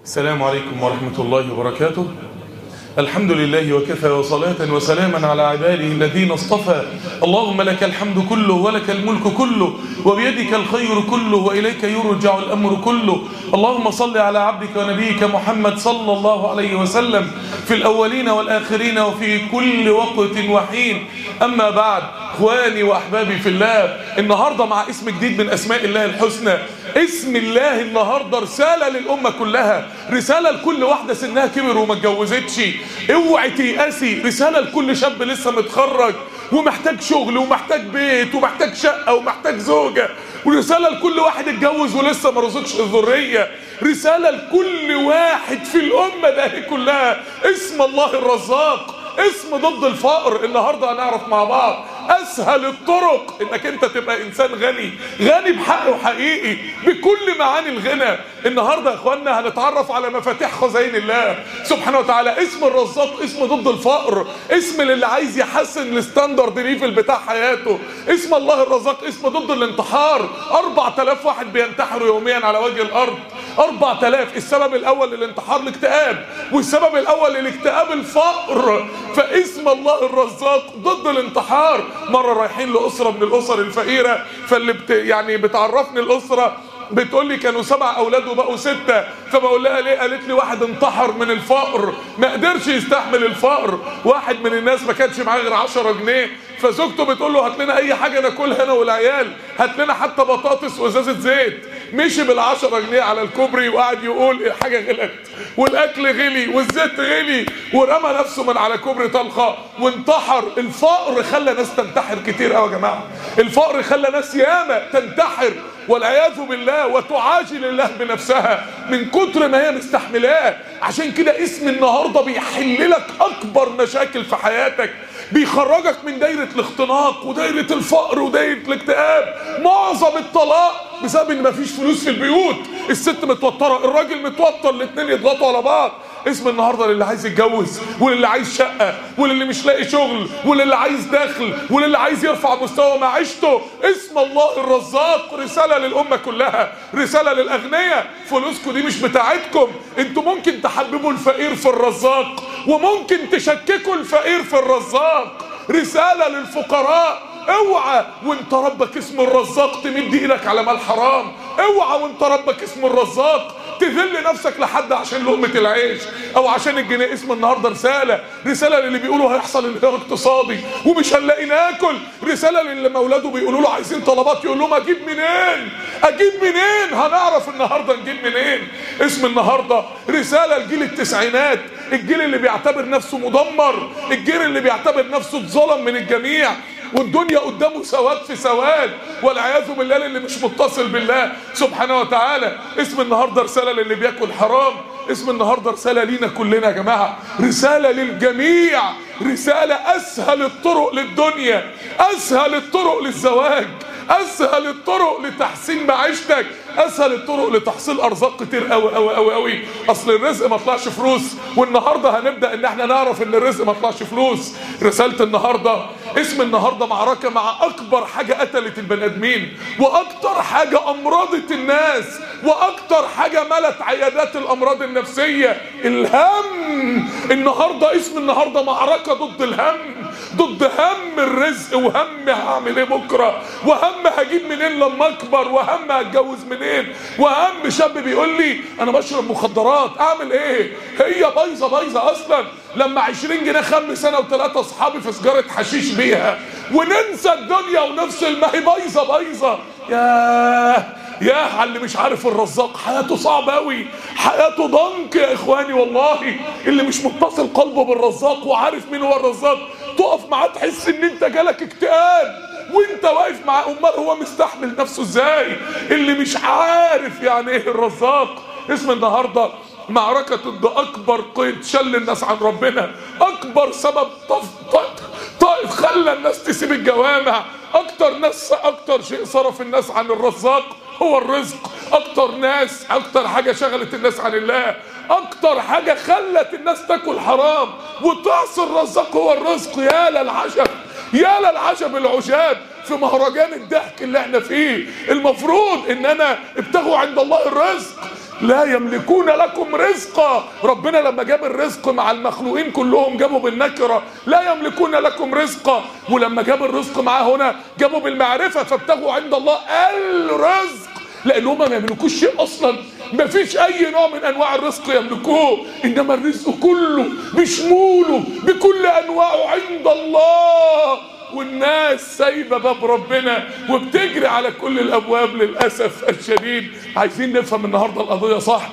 السلام عليكم ورحمة الله وبركاته الحمد لله وكفى وصلاة وسلاما على عباده الذين اصطفى اللهم لك الحمد كله ولك الملك كله وبيدك الخير كله وإليك يرجع الأمر كله اللهم صل على عبدك ونبيك محمد صلى الله عليه وسلم في الأولين والآخرين وفي كل وقت وحين أما بعد اخواني واحبابي في الله النهارده مع اسم جديد من اسماء الله الحسنى اسم الله النهارده رساله للامه كلها رساله لكل واحده سنها كبر وما اتجوزتش اوعي تيأسي رساله لكل شاب لسه متخرج ومحتاج شغل ومحتاج بيت ومحتاج شقه ومحتاج زوجه ورساله لكل واحد اتجوز ولسه ما رزقش الذريه رساله لكل واحد في الامه ده كلها اسم الله الرزاق اسم ضد الفقر النهارده هنعرف مع بعض اسهل الطرق انك انت تبقى انسان غني غني بحق وحقيقي بكل معاني الغنى النهارده يا اخوانا هنتعرف على مفاتيح خزائن الله سبحانه وتعالى اسم الرزاق اسم ضد الفقر اسم للي عايز يحسن الستاندرد ليفل بتاع حياته اسم الله الرزاق اسم ضد الانتحار 4000 واحد بينتحروا يوميا على وجه الارض 4000 السبب الاول للانتحار الاكتئاب والسبب الاول للاكتئاب الفقر فاسم الله الرزاق ضد الانتحار مره رايحين لاسره من الاسر الفقيره فاللي بت يعني بتعرفني الاسره بتقول لي كانوا سبع اولاد وبقوا سته فبقول لها ليه قالت لي واحد انتحر من الفقر ما قدرش يستحمل الفقر واحد من الناس ما كانش معاه غير 10 جنيه فزوجته بتقول له هات لنا اي حاجه ناكلها انا والعيال هات لنا حتى بطاطس وازازه زيت مشي بال10 جنيه على الكوبري وقعد يقول حاجه غلت والاكل غلي والزيت غلي ورمى نفسه من على كوبري طلقه وانتحر الفقر خلى ناس تنتحر كتير قوي يا جماعه الفقر خلى ناس ياما تنتحر والعياذ بالله وتعاجل الله بنفسها من كتر ما هي مستحملاه عشان كده اسم النهارده بيحل لك اكبر مشاكل في حياتك بيخرجك من دايرة الاختناق ودايرة الفقر ودايرة الاكتئاب معظم الطلاق بسبب ان مفيش فلوس في البيوت الست متوترة الراجل متوتر الاتنين يضغطوا على بعض اسم النهارده للي عايز يتجوز وللي عايز شقه وللي مش لاقي شغل وللي عايز دخل وللي عايز يرفع مستوى معيشته اسم الله الرزاق رساله للامه كلها رساله للاغنياء فلوسكم دي مش بتاعتكم انتوا ممكن تحببوا الفقير في الرزاق وممكن تشككوا الفقير في الرزاق رساله للفقراء اوعى وانت ربك اسم الرزاق تمد ايدك على مال حرام اوعى وانت ربك اسم الرزاق تذل نفسك لحد عشان لقمة العيش او عشان الجنيه اسم النهارده رسالة رسالة للي بيقولوا هيحصل انهيار اقتصادي ومش هنلاقي ناكل رسالة للي مولاده بيقولوا له عايزين طلبات يقول لهم اجيب منين اجيب منين هنعرف النهارده نجيب منين اسم النهارده رسالة لجيل التسعينات الجيل اللي بيعتبر نفسه مدمر الجيل اللي بيعتبر نفسه اتظلم من الجميع والدنيا قدامه سواد في سواد والعياذ بالله للي مش متصل بالله سبحانه وتعالى اسم النهارده رساله للي بياكل حرام اسم النهارده رساله لينا كلنا يا جماعه رساله للجميع رساله اسهل الطرق للدنيا اسهل الطرق للزواج اسهل الطرق لتحسين معيشتك اسهل الطرق لتحصيل ارزاق كتير قوي قوي قوي قوي اصل الرزق ما طلعش فلوس والنهارده هنبدا ان احنا نعرف ان الرزق ما طلعش فلوس رساله النهارده اسم النهارده معركه مع اكبر حاجه قتلت البني ادمين واكتر حاجه امرضت الناس واكتر حاجه ملت عيادات الامراض النفسيه الهم النهارده اسم النهارده معركه ضد الهم ضد هم الرزق وهم هعمل ايه بكره وهم هجيب منين لما اكبر وهم هتجوز منين وهم شاب بيقول لي انا بشرب مخدرات اعمل ايه هي بايظه بايظه اصلا لما 20 جنيه خمس انا وثلاثه اصحابي في سجاره حشيش بيها وننسى الدنيا ونفصل ما هي بايظه بايظه ياه يا على اللي مش عارف الرزاق حياته صعبة قوي حياته ضنك يا اخواني والله اللي مش متصل قلبه بالرزاق وعارف مين هو الرزاق تقف معاه تحس ان انت جالك اكتئاب وانت واقف معاه امال هو مستحمل نفسه ازاي اللي مش عارف يعني ايه الرزاق اسم النهارده معركة ضد أكبر قيد شل الناس عن ربنا أكبر سبب طف طائف خلى الناس تسيب الجوامع أكتر ناس أكتر شيء صرف الناس عن الرزاق هو الرزق أكتر ناس أكتر حاجة شغلت الناس عن الله أكتر حاجة خلت الناس تاكل حرام وتعصي الرزاق هو الرزق يا للعجب يا للعجب العجاب في مهرجان الضحك اللي احنا فيه المفروض ان انا ابتغوا عند الله الرزق لا يملكون لكم رزقا ربنا لما جاب الرزق مع المخلوقين كلهم جابوا بالنكره لا يملكون لكم رزقا ولما جاب الرزق معاه هنا جابوا بالمعرفه فابتغوا عند الله الرزق لان هم ما يملكوش شيء اصلا ما فيش اي نوع من انواع الرزق يملكوه انما الرزق كله بشموله بكل انواعه عند الله والناس سايبه باب ربنا وبتجري على كل الابواب للاسف الشديد عايزين نفهم النهارده القضيه صح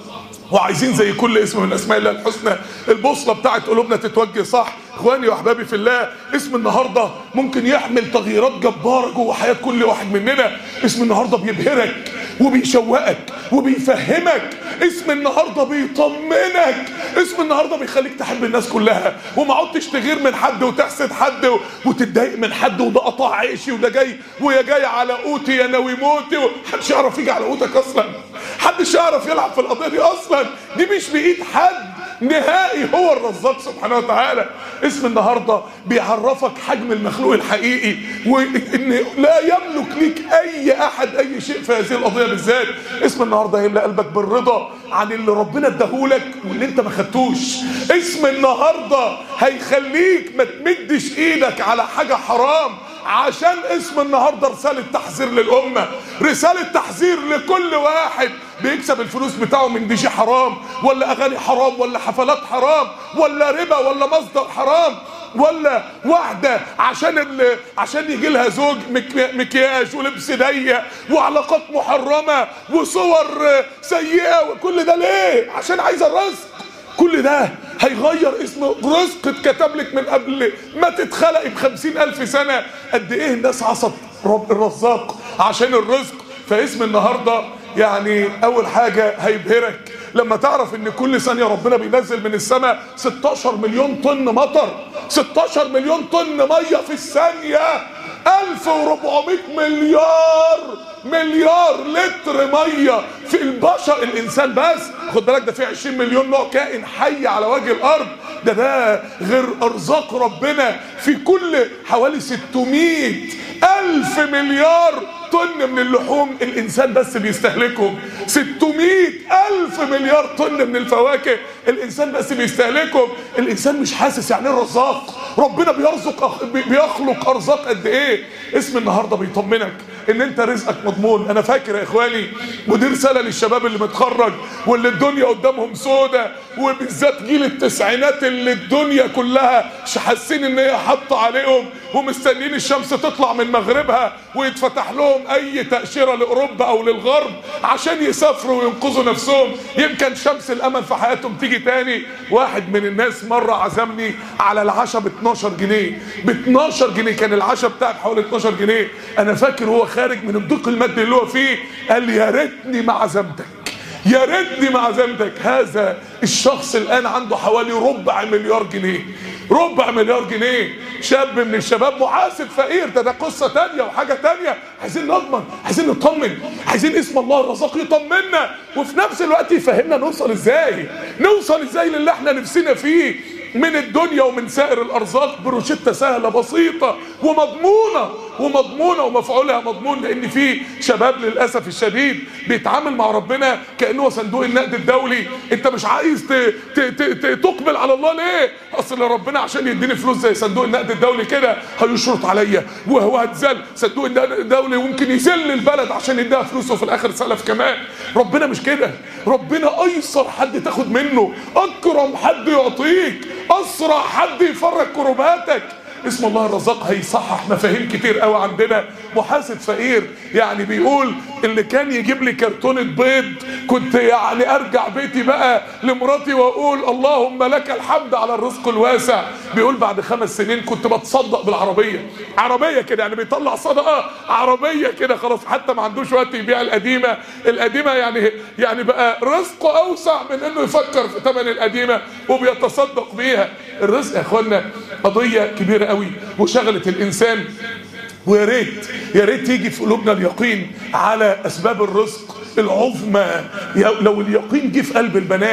وعايزين زي كل اسم من اسماء الله الحسنى البوصله بتاعت قلوبنا تتوجه صح اخواني واحبابي في الله اسم النهارده ممكن يحمل تغييرات جباره جوه حياه كل واحد مننا اسم النهارده بيبهرك وبيشوقك وبيفهمك اسم النهارده بيطمنك اسم النهارده بيخليك تحب الناس كلها وما عدتش تغير من حد وتحسد حد و- وتتضايق من حد وده قطع عيشي وده جاي ويا جاي على قوتي يا ناوي موتي محدش يعرف يجي على قوتك اصلا محدش يعرف يلعب في القضيه دي اصلا دي مش بايد حد نهائي هو الرزاق سبحانه وتعالى اسم النهارده بيعرفك حجم المخلوق الحقيقي وان لا يملك ليك اي احد اي شيء في هذه القضيه بالذات اسم النهارده هيملى قلبك بالرضا عن اللي ربنا اداهولك واللي انت ما خدتوش اسم النهارده هيخليك ما تمدش ايدك على حاجه حرام عشان اسم النهارده رساله تحذير للامه رساله تحذير لكل واحد بيكسب الفلوس بتاعه من دي شي حرام ولا اغاني حرام ولا حفلات حرام ولا ربا ولا مصدر حرام ولا واحدة عشان ال... عشان يجي لها زوج مك... مكياج ولبس ضيق وعلاقات محرمة وصور سيئة وكل ده ليه؟ عشان عايزة الرزق كل ده هيغير اسم رزق اتكتب لك من قبل ما تتخلقي بخمسين ألف سنة قد ايه الناس عصت رب الرزاق عشان الرزق فاسم النهاردة يعني أول حاجة هيبهرك لما تعرف ان كل ثانية ربنا بينزل من السماء 16 مليون طن مطر 16 مليون طن مية في الثانية 1400 مليار مليار لتر ميه في البشر الانسان بس خد بالك ده في 20 مليون نوع كائن حي على وجه الارض ده ده غير ارزاق ربنا في كل حوالي 600 الف مليار طن من اللحوم الانسان بس بيستهلكهم 600 الف مليار طن من الفواكه الانسان بس بيستهلكهم الانسان مش حاسس يعني ايه الرزاق ربنا بيرزق بي- بيخلق ارزاق قد ايه اسم النهارده بيطمنك ان انت رزقك مضمون انا فاكر يا اخواني ودي رساله للشباب اللي متخرج واللي الدنيا قدامهم سودة وبالذات جيل التسعينات اللي الدنيا كلها مش حاسين ان هي حاطه عليهم ومستنيين الشمس تطلع من مغربها ويتفتح لهم اي تاشيره لاوروبا او للغرب عشان يسافروا وينقذوا نفسهم يمكن شمس الامل في حياتهم تيجي تاني واحد من الناس مره عزمني على العشاء ب 12 جنيه ب 12 جنيه كان العشاء بتاعك حوالي 12 جنيه انا فاكر هو خارج من الضيق المادي اللي هو فيه قال لي يا ريتني ما عزمتك يا ريتني ما عزمتك هذا الشخص الان عنده حوالي ربع مليار جنيه ربع مليار جنيه شاب من الشباب محاسب فقير ده ده قصه تانية وحاجه تانية عايزين نضمن عايزين نطمن عايزين اسم الله الرزاق يطمنا وفي نفس الوقت يفهمنا نوصل ازاي نوصل ازاي للي احنا نفسنا فيه من الدنيا ومن سائر الارزاق بروشته سهله بسيطه ومضمونه ومضمونه ومفعولها مضمون لان في شباب للاسف الشديد بيتعامل مع ربنا كانه هو صندوق النقد الدولي انت مش عايز ت... ت... ت... ت... تقبل على الله ليه اصل ربنا عشان يديني فلوس زي صندوق النقد الدولي كده هيشرط عليا وهو هتزل صندوق النقد الدولي ممكن يذل البلد عشان يديها فلوسه في الاخر سلف كمان ربنا مش كده ربنا ايسر حد تاخد منه اكرم حد يعطيك اسرع حد يفرج كرباتك اسم الله الرزاق هيصحح مفاهيم كتير قوي عندنا محاسب فقير يعني بيقول اللي كان يجيب لي كرتونة بيض كنت يعني ارجع بيتي بقى لمراتي واقول اللهم لك الحمد على الرزق الواسع بيقول بعد خمس سنين كنت بتصدق بالعربية عربية كده يعني بيطلع صدقة عربية كده خلاص حتى ما عندوش وقت يبيع القديمة القديمة يعني يعني بقى رزقه اوسع من انه يفكر في ثمن القديمة وبيتصدق بيها الرزق يا اخوانا قضية كبيرة قوي وشغلت الانسان ويا ريت يا ريت يجي في قلوبنا اليقين على اسباب الرزق العظمى يا- لو اليقين جه في قلب البنات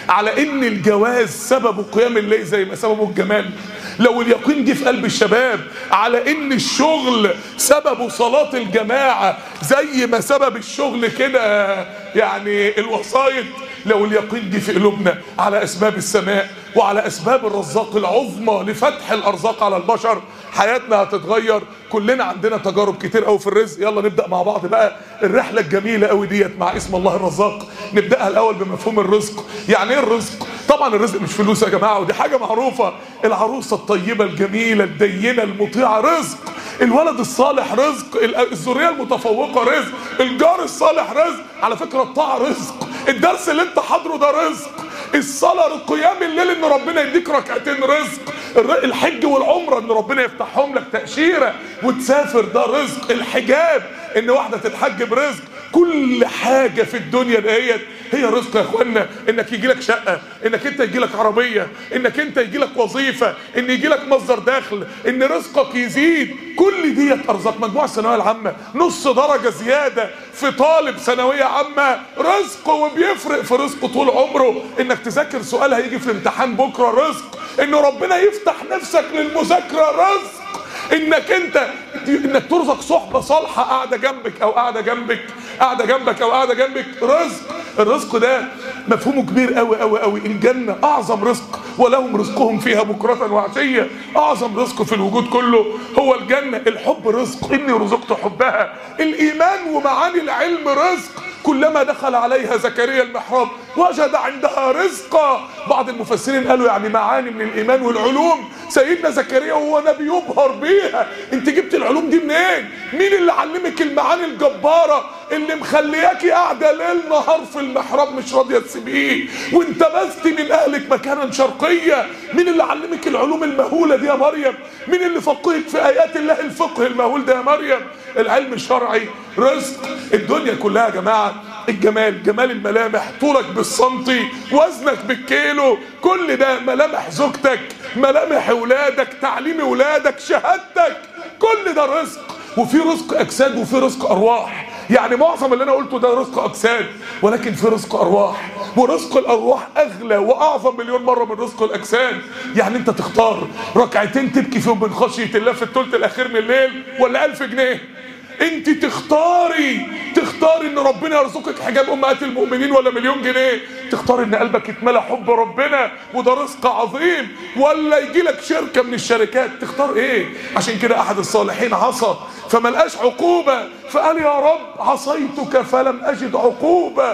على ان الجواز سببه قيام الليل زي ما سببه الجمال لو اليقين جه في قلب الشباب على ان الشغل سببه صلاة الجماعة زي ما سبب الشغل كده يعني الوسائط لو اليقين جه في قلوبنا على اسباب السماء وعلى اسباب الرزاق العظمى لفتح الارزاق على البشر حياتنا هتتغير كلنا عندنا تجارب كتير قوي في الرزق يلا نبدا مع بعض بقى الرحله الجميله قوي ديت مع اسم الله الرزاق نبداها الاول بمفهوم الرزق يعني ايه الرزق طبعا الرزق مش فلوس يا جماعه ودي حاجه معروفه العروسه الطيبه الجميله الدينه المطيعه رزق الولد الصالح رزق الذريه المتفوقه رزق الجار الصالح رزق على فكره الطاعه رزق الدرس اللي انت حاضره ده رزق الصلاه قيام الليل ان ربنا يديك ركعتين رزق الحج والعمره ان ربنا يفتحهم لك تاشيره وتسافر ده رزق الحجاب ان واحده تتحج برزق كل حاجه في الدنيا ديت هي رزق يا اخوانا انك يجي لك شقه انك انت يجي لك عربيه انك انت يجي لك وظيفه ان يجي لك مصدر دخل ان رزقك يزيد كل ديت ارزاق مجموع الثانويه العامه نص درجه زياده في طالب ثانويه عامه رزق وبيفرق في رزقه طول عمره انك تذاكر سؤال هيجي في الامتحان بكره رزق ان ربنا يفتح نفسك للمذاكره رزق انك انت انك ترزق صحبه صالحه قاعده جنبك او قاعده جنبك قاعده جنبك او قاعده جنبك رزق الرزق ده مفهومه كبير قوي قوي قوي الجنه اعظم رزق ولهم رزقهم فيها بكره وعشيه اعظم رزق في الوجود كله هو الجنه الحب رزق اني رزقت حبها الايمان ومعاني العلم رزق كلما دخل عليها زكريا المحراب وجد عندها رزقا بعض المفسرين قالوا يعني معاني من الايمان والعلوم سيدنا زكريا وهو نبي يبهر بيها انت جبت العلوم دي منين مين اللي علمك المعاني الجباره اللي مخلياكي قاعده ليل نهار في المحراب مش راضيه تسيبيه وانت بست من اهلك مكانا شرقيه مين اللي علمك العلوم المهوله دي يا مريم مين اللي فقهك في ايات الله الفقه المهول ده يا مريم العلم الشرعي رزق الدنيا كلها يا جماعه الجمال جمال الملامح طولك بالسنتي وزنك بالكيلو كل ده ملامح زوجتك ملامح اولادك تعليم اولادك شهادتك كل ده رزق وفي رزق اجساد وفي رزق ارواح يعني معظم اللي انا قلته ده رزق اجساد ولكن في رزق ارواح ورزق الارواح اغلى واعظم مليون مره من رزق الاجساد يعني انت تختار ركعتين تبكي فيهم من خشيه الله في الثلث الاخير من الليل ولا ألف جنيه انت تختاري تختاري ان ربنا يرزقك حجاب امهات المؤمنين ولا مليون جنيه تختاري ان قلبك يتملى حب ربنا وده رزق عظيم ولا يجي لك شركه من الشركات تختار ايه عشان كده احد الصالحين عصى فما لقاش عقوبه فقال يا رب عصيتك فلم اجد عقوبه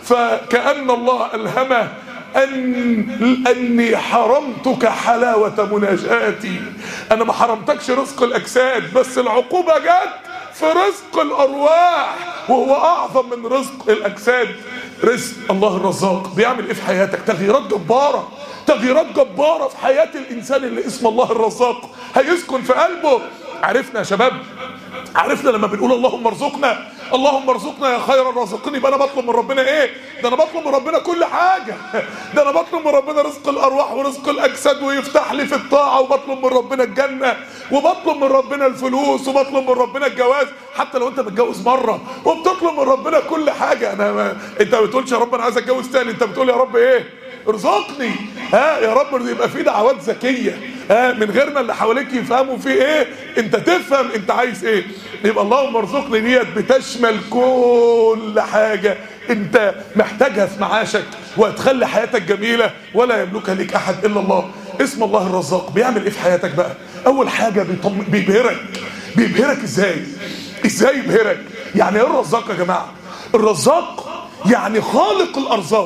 فكأن الله الهمه أن أني حرمتك حلاوة مناجاتي أنا ما حرمتكش رزق الأجساد بس العقوبة جت في رزق الأرواح وهو أعظم من رزق الأجساد رزق الله الرزاق بيعمل إيه في حياتك تغييرات جبارة تغييرات جبارة في حياة الإنسان اللي اسمه الله الرزاق هيسكن في قلبه عرفنا يا شباب عرفنا لما بنقول اللهم ارزقنا اللهم ارزقنا يا خير الرازقين يبقى انا بطلب من ربنا ايه ده انا بطلب من ربنا كل حاجه ده انا بطلب من ربنا رزق الارواح ورزق الاجساد ويفتح لي في الطاعه وبطلب من ربنا الجنه وبطلب من ربنا الفلوس وبطلب من ربنا الجواز حتى لو انت متجوز مره وبتطلب من ربنا كل حاجه انا ما... انت ما بتقولش يا رب انا عايز اتجوز تاني انت بتقول يا رب ايه ارزقني ها يا رب يبقى في دعوات ذكيه ها من غير ما اللي حواليك يفهموا في ايه انت تفهم انت عايز ايه يبقى اللهم ارزقني ديت بتشمل كل حاجه انت محتاجها في معاشك وهتخلي حياتك جميله ولا يملكها ليك احد الا الله اسم الله الرزاق بيعمل ايه في حياتك بقى اول حاجه بيطم... بيبهرك بيبهرك ازاي ازاي يبهرك يعني ايه الرزاق يا جماعه الرزاق يعني خالق الارزاق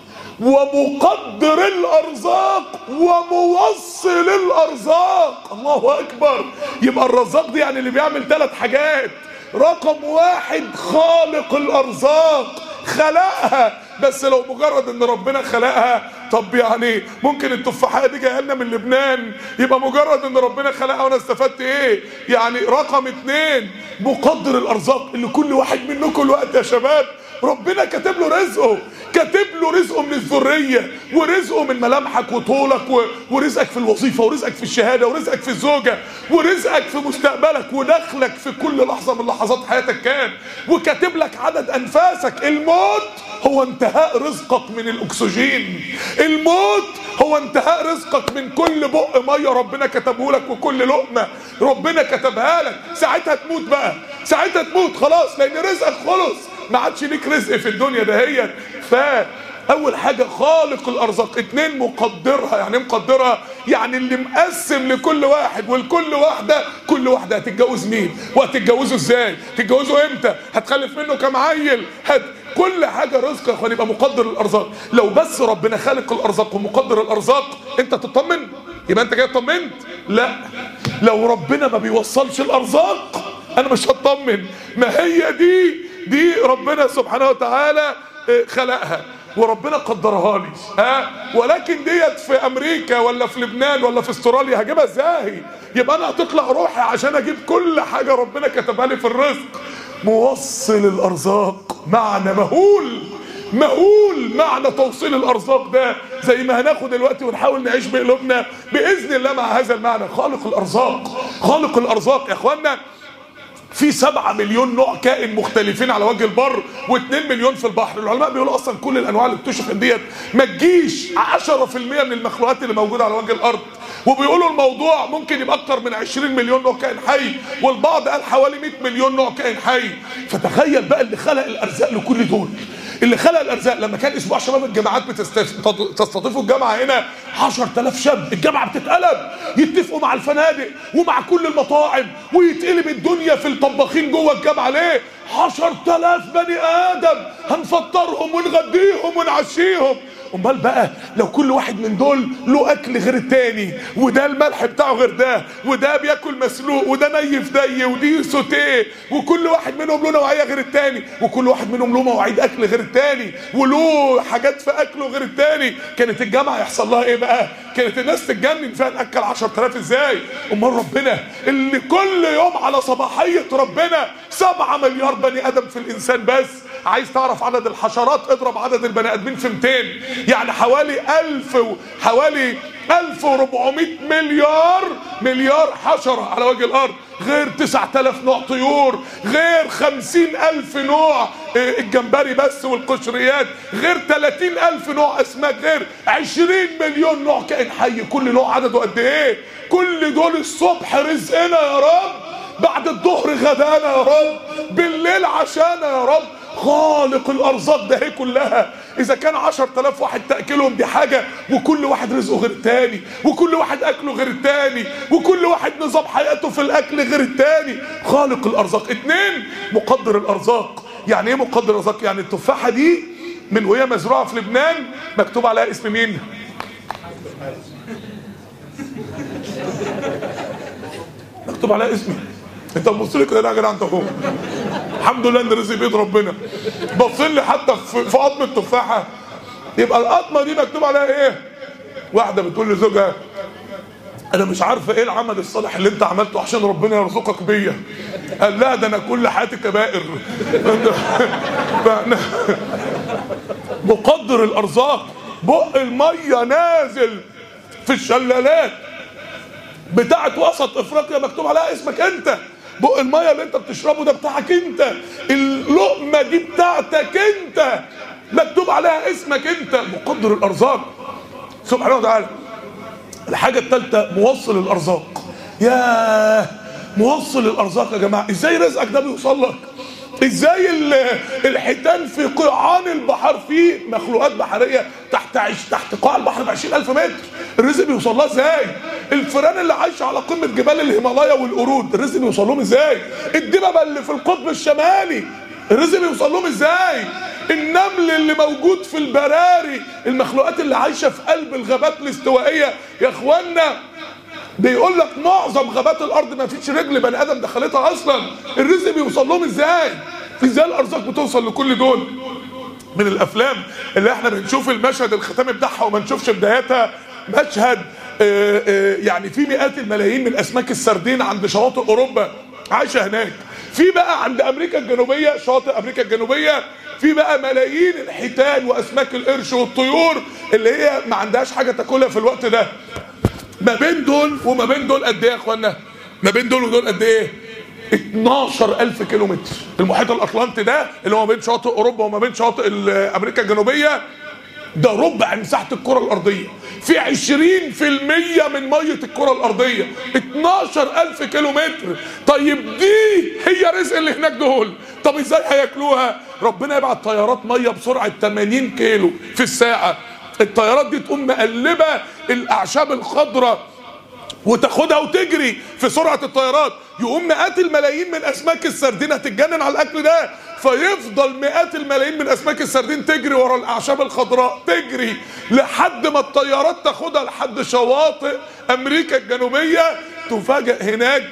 ومقدر الارزاق وموصل الارزاق الله اكبر يبقى الرزاق دي يعني اللي بيعمل ثلاث حاجات رقم واحد خالق الارزاق خلقها بس لو مجرد ان ربنا خلقها طب يعني ممكن التفاحه دي جايه لنا من لبنان يبقى مجرد ان ربنا خلقها وانا استفدت ايه يعني رقم اتنين مقدر الارزاق اللي كل واحد منكم الوقت يا شباب ربنا كاتب له رزقه كاتب له رزقه من الذريه ورزقه من ملامحك وطولك و... ورزقك في الوظيفه ورزقك في الشهاده ورزقك في الزوجه ورزقك في مستقبلك ودخلك في كل لحظه من لحظات حياتك كان وكاتب لك عدد انفاسك الموت هو انتهاء رزقك من الاكسجين الموت هو انتهاء رزقك من كل بق ميه ربنا كتبه لك وكل لقمه ربنا كتبها لك ساعتها تموت بقى ساعتها تموت خلاص لان رزقك خلص ما عادش ليك رزق في الدنيا دهيت ف اول حاجه خالق الارزاق اتنين مقدرها يعني ايه مقدرها يعني اللي مقسم لكل واحد ولكل واحده كل واحده هتتجوز مين وهتتجوزه ازاي تتجوزه امتى هتخلف منه كام عيل هت كل حاجه رزق يا اخوان يبقى مقدر الارزاق لو بس ربنا خالق الارزاق ومقدر الارزاق انت تطمن يبقى انت كده اطمنت لا لو ربنا ما بيوصلش الارزاق انا مش هطمن ما هي دي دي ربنا سبحانه وتعالى خلقها وربنا قدرها لي ها ولكن ديت في امريكا ولا في لبنان ولا في استراليا هجيبها ازاي يبقى انا هتطلع روحي عشان اجيب كل حاجه ربنا كتبها لي في الرزق موصل الارزاق معنى مهول مهول معنى توصيل الارزاق ده زي ما هناخد دلوقتي ونحاول نعيش بقلوبنا باذن الله مع هذا المعنى خالق الارزاق خالق الارزاق يا اخوانا في سبعة مليون نوع كائن مختلفين على وجه البر واثنين مليون في البحر العلماء بيقولوا اصلا كل الانواع اللي اكتشفت ديت ما تجيش 10% من المخلوقات اللي موجوده على وجه الارض وبيقولوا الموضوع ممكن يبقى اكتر من 20 مليون نوع كائن حي والبعض قال حوالي 100 مليون نوع كائن حي فتخيل بقى اللي خلق الارزاق لكل دول اللي خلق الارزاق لما كان اسبوع شباب الجامعات بتستضيف الجامعه هنا 10000 شاب الجامعه بتتقلب يتفقوا مع الفنادق ومع كل المطاعم ويتقلب الدنيا في الطباخين جوه الجامعه ليه 10000 بني ادم هنفطرهم ونغديهم ونعشيهم امال بقى لو كل واحد من دول له اكل غير التاني وده الملح بتاعه غير ده وده بياكل مسلوق وده ني في دي ودي سوتيه وكل واحد منهم له نوعيه غير التاني وكل واحد منهم له مواعيد اكل غير التاني وله حاجات في اكله غير التاني كانت الجامعه يحصل لها ايه بقى كانت الناس تتجنن فيها ناكل 10000 ازاي امال ربنا اللي كل يوم على صباحيه ربنا 7 مليار بني ادم في الانسان بس عايز تعرف عدد الحشرات اضرب عدد البني ادمين في 200 يعني حوالي 1000 و... حوالي 1400 مليار مليار حشرة على وجه الأرض غير 9000 نوع طيور غير 50000 نوع الجمبري بس والقشريات غير 30000 نوع أسماك غير 20 مليون نوع كائن حي كل نوع عدده قد إيه كل دول الصبح رزقنا يا رب بعد الظهر غدانا يا رب بالليل عشانا يا رب خالق الارزاق ده هي كلها اذا كان عشر تلاف واحد تاكلهم دي حاجه وكل واحد رزقه غير التاني وكل واحد اكله غير التاني وكل واحد نظام حياته في الاكل غير التاني خالق الارزاق اتنين مقدر الارزاق يعني ايه مقدر الارزاق يعني التفاحه دي من وهي مزروعه في لبنان مكتوب عليها اسم مين مكتوب عليها اسمي انت بتبص لي كده يا جدع انت فوق الحمد لله ان رزق بيد ربنا بص لي حتى في, في قطم التفاحه يبقى القطمه دي مكتوب عليها ايه واحده بتقول لزوجها انا مش عارفه ايه العمل الصالح اللي انت عملته عشان ربنا يرزقك بيا قال لا ده انا كل حياتي كبائر فأنا مقدر الارزاق بق الميه نازل في الشلالات بتاعت وسط افريقيا مكتوب عليها اسمك انت بق الميه اللي انت بتشربه ده بتاعك انت اللقمه دي بتاعتك انت مكتوب عليها اسمك انت مقدر الارزاق سبحانه وتعالى الحاجه الثالثه موصل الارزاق يا موصل الارزاق يا جماعه ازاي رزقك ده بيوصل لك ازاي الحيتان في قيعان البحر في مخلوقات بحريه تحت عش تحت قاع البحر ب 20000 متر الرزق بيوصل لها ازاي الفئران اللي عايشه على قمه جبال الهيمالايا والقرود الرزق بيوصل لهم ازاي الدببه اللي في القطب الشمالي الرزق بيوصل لهم ازاي النمل اللي موجود في البراري المخلوقات اللي عايشه في قلب الغابات الاستوائيه يا اخوانا بيقول لك معظم غابات الارض ما فيش رجل بني ادم دخلتها اصلا الرزق بيوصل لهم ازاي ازاي الارزاق بتوصل لكل دول من الافلام اللي احنا بنشوف المشهد الختامي بتاعها وما نشوفش بدايتها مشهد آآ آآ يعني في مئات الملايين من اسماك السردين عند شواطئ اوروبا عايشه هناك في بقى عند امريكا الجنوبيه شاطئ امريكا الجنوبيه في بقى ملايين الحيتان واسماك القرش والطيور اللي هي ما عندهاش حاجه تاكلها في الوقت ده ما بين دول وما بين دول قد ايه يا اخوانا ما بين دول ودول قد ايه 12000 كيلو متر المحيط الاطلنطي ده اللي هو ما بين شاطئ اوروبا وما بين شاطئ ال- امريكا الجنوبيه ده ربع مساحه الكره الارضيه في 20% من ميه الكره الارضيه 12000 كيلو متر طيب دي هي رزق اللي هناك دول طب ازاي هياكلوها ربنا يبعت طيارات ميه بسرعه 80 كيلو في الساعه الطيارات دي تقوم مقلبه الاعشاب الخضراء وتاخدها وتجري في سرعه الطيارات يقوم مئات الملايين من اسماك السردين هتتجنن على الاكل ده فيفضل مئات الملايين من اسماك السردين تجري ورا الاعشاب الخضراء تجري لحد ما الطيارات تاخدها لحد شواطئ امريكا الجنوبيه تفاجئ هناك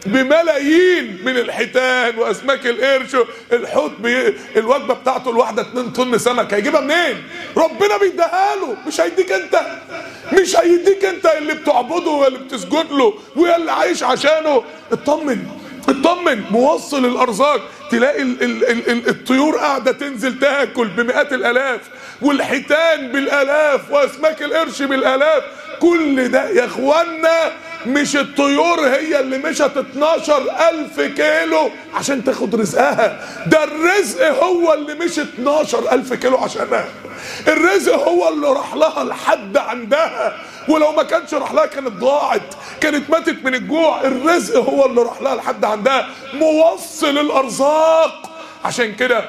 بملايين من الحيتان واسماك القرش الحوت بي... الوجبه بتاعته الواحده 2 طن سمك هيجيبها منين ربنا بيديها له مش هيديك انت مش هيديك انت اللي بتعبده واللي بتسجد له واللي عايش عشانه اطمن اطمن موصل الارزاق تلاقي ال ال ال ال الطيور قاعده تنزل تاكل بمئات الالاف والحيتان بالالاف واسماك القرش بالالاف كل ده يا اخوانا مش الطيور هي اللي مشت 12 ألف كيلو عشان تاخد رزقها ده الرزق هو اللي مشي 12 ألف كيلو عشانها الرزق هو اللي راح لها لحد عندها ولو ما كانش راح لها كانت ضاعت كانت ماتت من الجوع الرزق هو اللي راح لها لحد عندها موصل الأرزاق عشان كده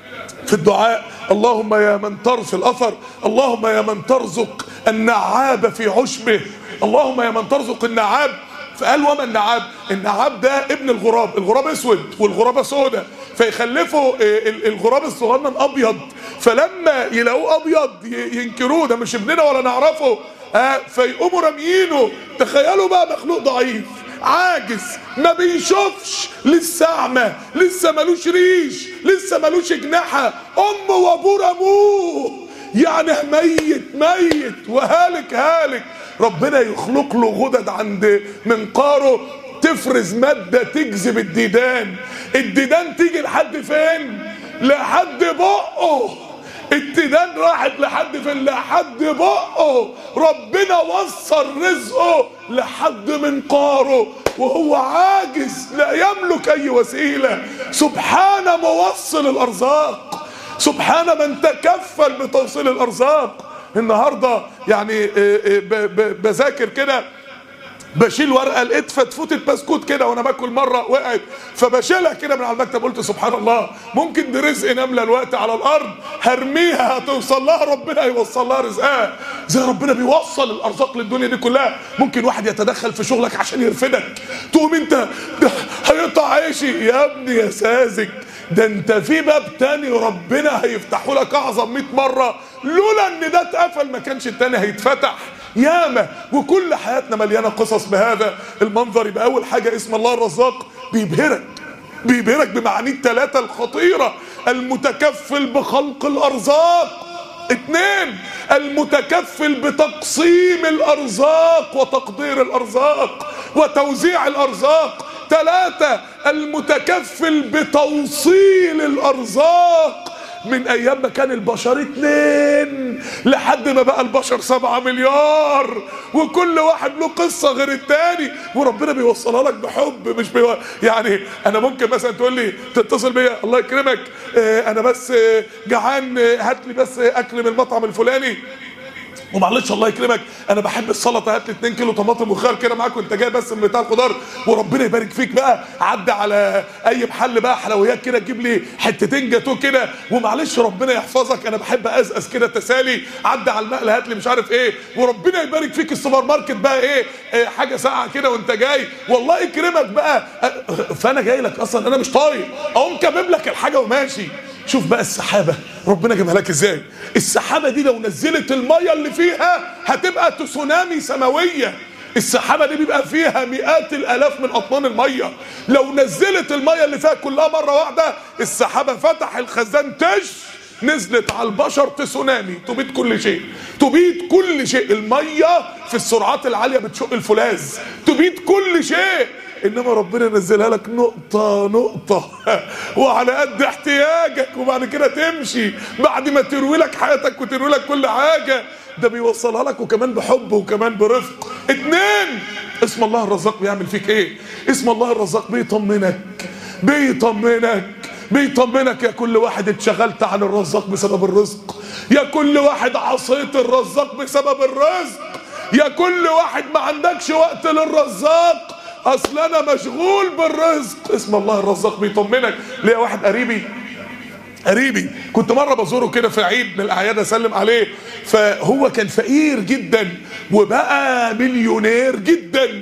في الدعاء اللهم يا من ترث الاثر اللهم يا من ترزق النعاب في عشبه اللهم يا من ترزق النعاب فقال وما النعاب النعاب ده ابن الغراب الغراب اسود والغرابه سودة فيخلفوا ال- الغراب الصغنن ابيض فلما يلاقوه ابيض ي- ينكروه ده مش ابننا ولا نعرفه آه فيقوموا راميينه تخيلوا بقى مخلوق ضعيف عاجز ما بيشوفش لسه اعمى لسه ملوش ريش لسه ملوش جناحه امه وابوه رموه يعني ميت ميت وهالك هالك ربنا يخلق له غدد عند منقاره تفرز مادة تجذب الديدان الديدان تيجي لحد فين لحد بقه الديدان راحت لحد فين لحد بقه ربنا وصل رزقه لحد منقاره وهو عاجز لا يملك اي وسيله سبحان موصل الارزاق سبحان من تكفل بتوصيل الارزاق النهارده يعني آه، آه، ب- ب- بذاكر كده بشيل ورقه لقيت فتفوتة بسكوت كده وانا باكل مره وقعت فبشيلها كده من على المكتب قلت سبحان الله ممكن دي رزق نمله الوقت على الارض هرميها هتوصل لها ربنا هيوصل لها رزقها زي ربنا بيوصل الارزاق للدنيا دي كلها ممكن واحد يتدخل في شغلك عشان يرفدك تقوم انت ده هيقطع عيشي يا ابني يا ساذج ده انت في باب تاني ربنا هيفتحه لك اعظم 100 مره لولا ان ده اتقفل ما كانش التاني هيتفتح ياما وكل حياتنا مليانه قصص بهذا المنظر يبقى اول حاجه اسم الله الرزاق بيبهرك بيبهرك بمعانيه الثلاثه الخطيره المتكفل بخلق الارزاق اتنين المتكفل بتقسيم الارزاق وتقدير الارزاق وتوزيع الارزاق ثلاثة المتكفل بتوصيل الارزاق من ايام ما كان البشر اتنين لحد ما بقى البشر سبعة مليار وكل واحد له قصة غير التاني وربنا بيوصلها لك بحب مش بيو... يعني انا ممكن مثلا تقول لي تتصل بيا الله يكرمك اه انا بس اه جعان اه هات لي بس اكل من المطعم الفلاني ومعلش الله يكرمك انا بحب السلطه هات لي 2 كيلو طماطم وخيار كده معاك وانت جاي بس من بتاع الخضار وربنا يبارك فيك بقى عدى على اي محل بقى حلويات كده تجيب لي حتتين جاتوه كده ومعلش ربنا يحفظك انا بحب ازقز كده تسالي عدى على المقله هات لي مش عارف ايه وربنا يبارك فيك السوبر ماركت بقى ايه, إيه حاجه ساقعه كده وانت جاي والله يكرمك بقى أه، فانا جاي لك اصلا انا مش طايق اقوم كابب لك الحاجه وماشي شوف بقى السحابة ربنا جابها لك ازاي السحابة دي لو نزلت المية اللي فيها هتبقى تسونامي سماوية السحابة دي بيبقى فيها مئات الالاف من اطنان المية لو نزلت المية اللي فيها كلها مرة واحدة السحابة فتح الخزان تش نزلت على البشر تسونامي تبيد كل شيء تبيد كل شيء المية في السرعات العالية بتشق الفولاذ تبيد كل شيء انما ربنا نزلها لك نقطة نقطة وعلى قد احتياجك وبعد كده تمشي بعد ما تروي لك حياتك وتروي لك كل حاجة ده بيوصلها لك وكمان بحب وكمان برفق اتنين اسم الله الرزاق بيعمل فيك ايه اسم الله الرزاق بيطمنك بيطمنك بيطمنك يا كل واحد اتشغلت عن الرزاق بسبب الرزق يا كل واحد عصيت الرزاق بسبب الرزق يا كل واحد ما عندكش وقت للرزاق اصل انا مشغول بالرزق اسم الله الرزاق بيطمنك ليا واحد قريبي قريبي كنت مره بزوره كده في عيد من الاعياد اسلم عليه فهو كان فقير جدا وبقى مليونير جدا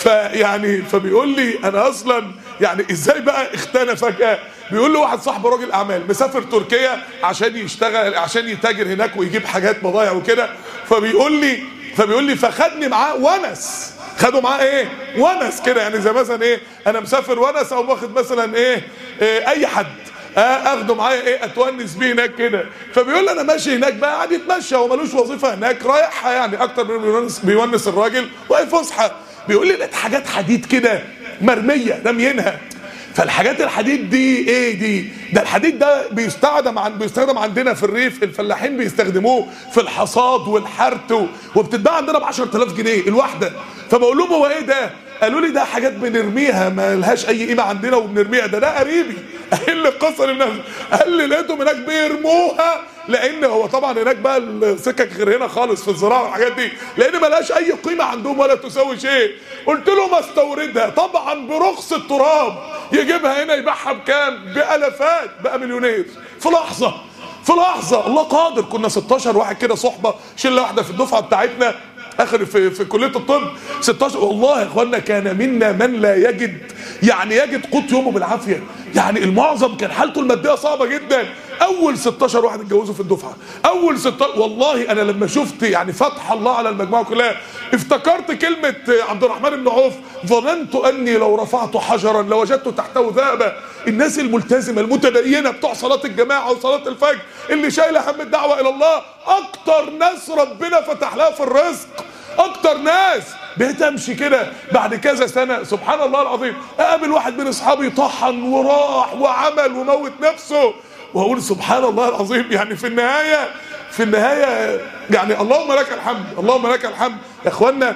فيعني فبيقول لي انا اصلا يعني ازاي بقى اختنى فجاه بيقول له واحد صاحبه راجل اعمال مسافر تركيا عشان يشتغل عشان يتاجر هناك ويجيب حاجات بضايع وكده فبيقول لي فبيقول لي فخدني معاه ونس خدوا معاه ايه ونس كده يعني زي مثلا ايه انا مسافر ونس او واخد مثلا ايه, إيه اي حد اخده معايا ايه اتونس بيه هناك كده فبيقول لي انا ماشي هناك بقى قاعد يتمشى هو ملوش وظيفه هناك رايحها يعني اكتر من بيونس, بيونس الراجل وهي فسحه بيقول لي لقيت حاجات حديد كده مرميه راميينها فالحاجات الحديد دي ايه دي ده الحديد ده بيستخدم عن بيستخدم عندنا في الريف الفلاحين بيستخدموه في الحصاد والحرث وبتتباع عندنا ب 10000 جنيه الواحده فبقول لهم هو ايه ده قالوا لي ده حاجات بنرميها ما لهاش اي قيمه عندنا وبنرميها ده ده قريبي قال لي القصه اللي بنفسه قال لي لقيتهم هناك بيرموها لان هو طبعا هناك بقى السكك غير هنا خالص في الزراعه والحاجات دي لان ملهاش اي قيمه عندهم ولا تساوي شيء قلت له ما استوردها طبعا برخص التراب يجيبها هنا يبيعها بكام بالافات بقى مليونير في لحظه في لحظه الله قادر كنا 16 واحد كده صحبه شله واحده في الدفعه بتاعتنا اخر في, في كليه الطب 16 والله يا اخوانا كان منا من لا يجد يعني يجد قوت يومه بالعافيه يعني المعظم كان حالته الماديه صعبه جدا اول 16 واحد اتجوزوا في الدفعه اول 16 والله انا لما شفت يعني فتح الله على المجموعه كلها افتكرت كلمه عبد الرحمن بن عوف ظننت اني لو رفعت حجرا لوجدت تحته ذهبا الناس الملتزمه المتدينه بتوع صلاه الجماعه وصلاه الفجر اللي شايله هم الدعوه الى الله اكتر ناس ربنا فتح لها في الرزق اكتر ناس بقيت امشي كده بعد كذا سنه سبحان الله العظيم اقابل واحد من اصحابي طحن وراح وعمل وموت نفسه واقول سبحان الله العظيم يعني في النهايه في النهايه يعني اللهم لك الحمد اللهم لك الحمد يا اخوانا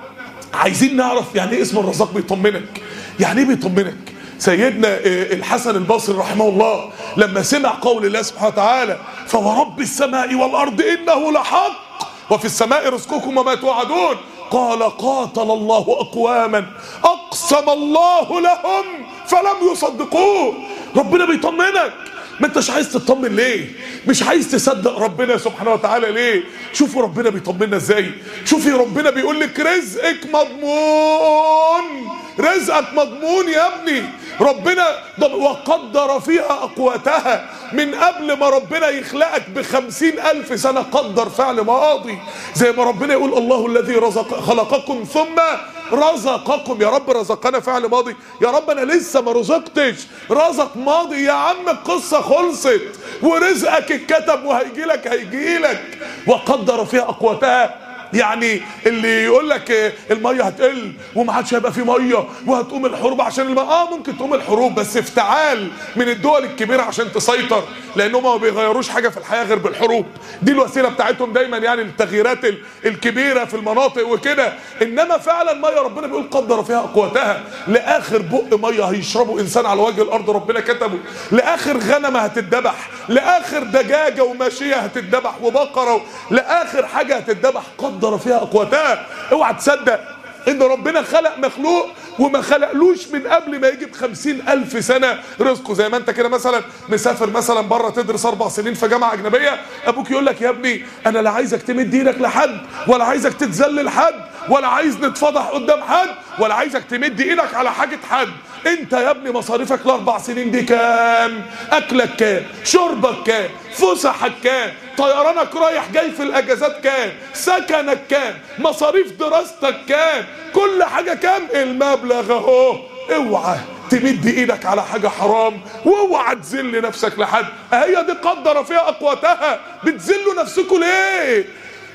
عايزين نعرف يعني ايه اسم الرزاق بيطمنك يعني ايه بيطمنك سيدنا الحسن البصري رحمه الله لما سمع قول الله سبحانه وتعالى فورب السماء والارض انه لحق وفي السماء رزقكم وما توعدون قال قاتل الله اقواما اقسم الله لهم فلم يصدقوه ربنا بيطمنك ما انتش عايز تطمن ليه مش عايز تصدق ربنا سبحانه وتعالى ليه شوفوا ربنا بيطمنا ازاي شوفي ربنا بيقول لك رزقك مضمون رزقك مضمون يا ابني ربنا وقدر فيها اقواتها من قبل ما ربنا يخلقك بخمسين الف سنة قدر فعل ماضي زي ما ربنا يقول الله الذي رزق خلقكم ثم رزقكم يا رب رزقنا فعل ماضي يا رب انا لسه ما رزقتش رزق ماضي يا عم القصة خلصت ورزقك اتكتب وهيجي لك هيجي لك وقدر فيها اقواتها يعني اللي يقول لك الميه هتقل وما عادش هيبقى في ميه وهتقوم الحروب عشان الماء اه ممكن تقوم الحروب بس افتعال من الدول الكبيره عشان تسيطر لانهم ما بيغيروش حاجه في الحياه غير بالحروب دي الوسيله بتاعتهم دايما يعني التغييرات الكبيره في المناطق وكده انما فعلا ميه ربنا بيقول قدر فيها اقواتها لاخر بق ميه هيشربه انسان على وجه الارض ربنا كتبه لاخر غنمه هتتذبح لاخر دجاجه وماشيه هتتذبح وبقره لاخر حاجه هتتذبح قدر فيها اقواتها اوعى تصدق ان ربنا خلق مخلوق وما خلقلوش من قبل ما يجي بخمسين الف سنة رزقه زي ما انت كده مثلا مسافر مثلا بره تدرس اربع سنين في جامعة اجنبية ابوك يقول لك يا ابني انا لا عايزك تمد ايدك لحد ولا عايزك تتذل لحد ولا عايز نتفضح قدام حد ولا عايزك تمد ايدك على حاجة حد انت يا ابني مصاريفك الاربع سنين دي كام اكلك كام شربك كام فسحك كام طيرانك رايح جاي في الاجازات كام سكنك كام مصاريف دراستك كام كل حاجه كام المبلغ اهو اوعى تمد ايدك على حاجه حرام واوعى تذل نفسك لحد هي دي قدر فيها اقواتها بتذلوا نفسكم ليه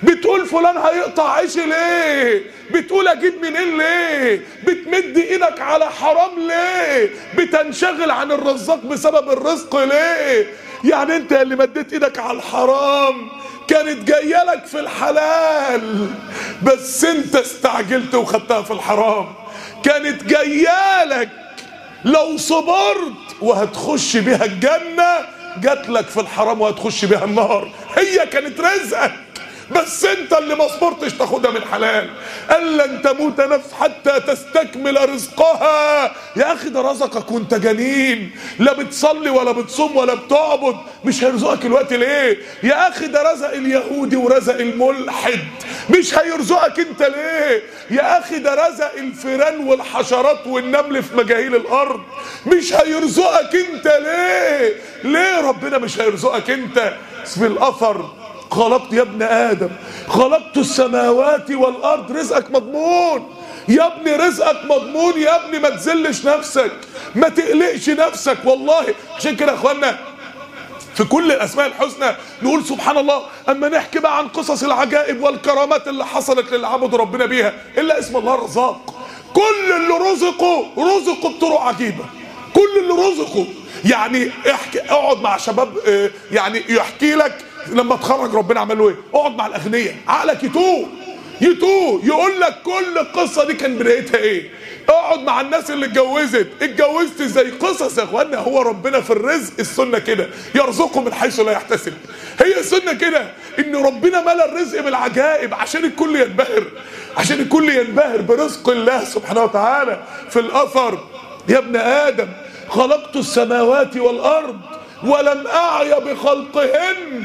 بتقول فلان هيقطع عيشي ليه بتقول اجيب منين ليه بتمد ايدك على حرام ليه بتنشغل عن الرزاق بسبب الرزق ليه يعني انت اللي مديت ايدك على الحرام كانت جايه لك في الحلال بس انت استعجلت وخدتها في الحرام كانت جايه لك لو صبرت وهتخش بيها الجنه جات لك في الحرام وهتخش بيها النار هي كانت رزقك بس انت اللي ما صبرتش تاخدها من حلال قال لن تموت نفس حتى تستكمل رزقها يا اخي ده رزقك وانت جنين لا بتصلي ولا بتصوم ولا بتعبد مش هيرزقك الوقت ليه يا اخي ده رزق اليهودي ورزق الملحد مش هيرزقك انت ليه يا اخي ده رزق الفيران والحشرات والنمل في مجاهيل الارض مش هيرزقك انت ليه ليه ربنا مش هيرزقك انت في الاثر خلقت يا ابن ادم خلقت السماوات والارض رزقك مضمون يا ابني رزقك مضمون يا ابني ما تذلش نفسك ما تقلقش نفسك والله عشان كده يا اخوانا في كل الاسماء الحسنى نقول سبحان الله اما نحكي بقى عن قصص العجائب والكرامات اللي حصلت للي عبدوا ربنا بيها الا اسم الله الرزاق كل اللي رزقوا رزقوا بطرق عجيبه كل اللي رزقوا يعني احكي اقعد مع شباب اه، يعني يحكي لك لما اتخرج ربنا عمل له ايه اقعد مع الاغنياء عقلك يتوه يتوه يقول لك كل القصه دي كان بدايتها ايه اقعد مع الناس اللي اتجوزت اتجوزت ازاي قصص يا اخوانا هو ربنا في الرزق السنه كده يرزقه من حيث لا يحتسب هي السنه كده ان ربنا ملا الرزق بالعجائب عشان الكل ينبهر عشان الكل ينبهر برزق الله سبحانه وتعالى في الاثر يا ابن ادم خلقت السماوات والارض ولم أعي بخلقهن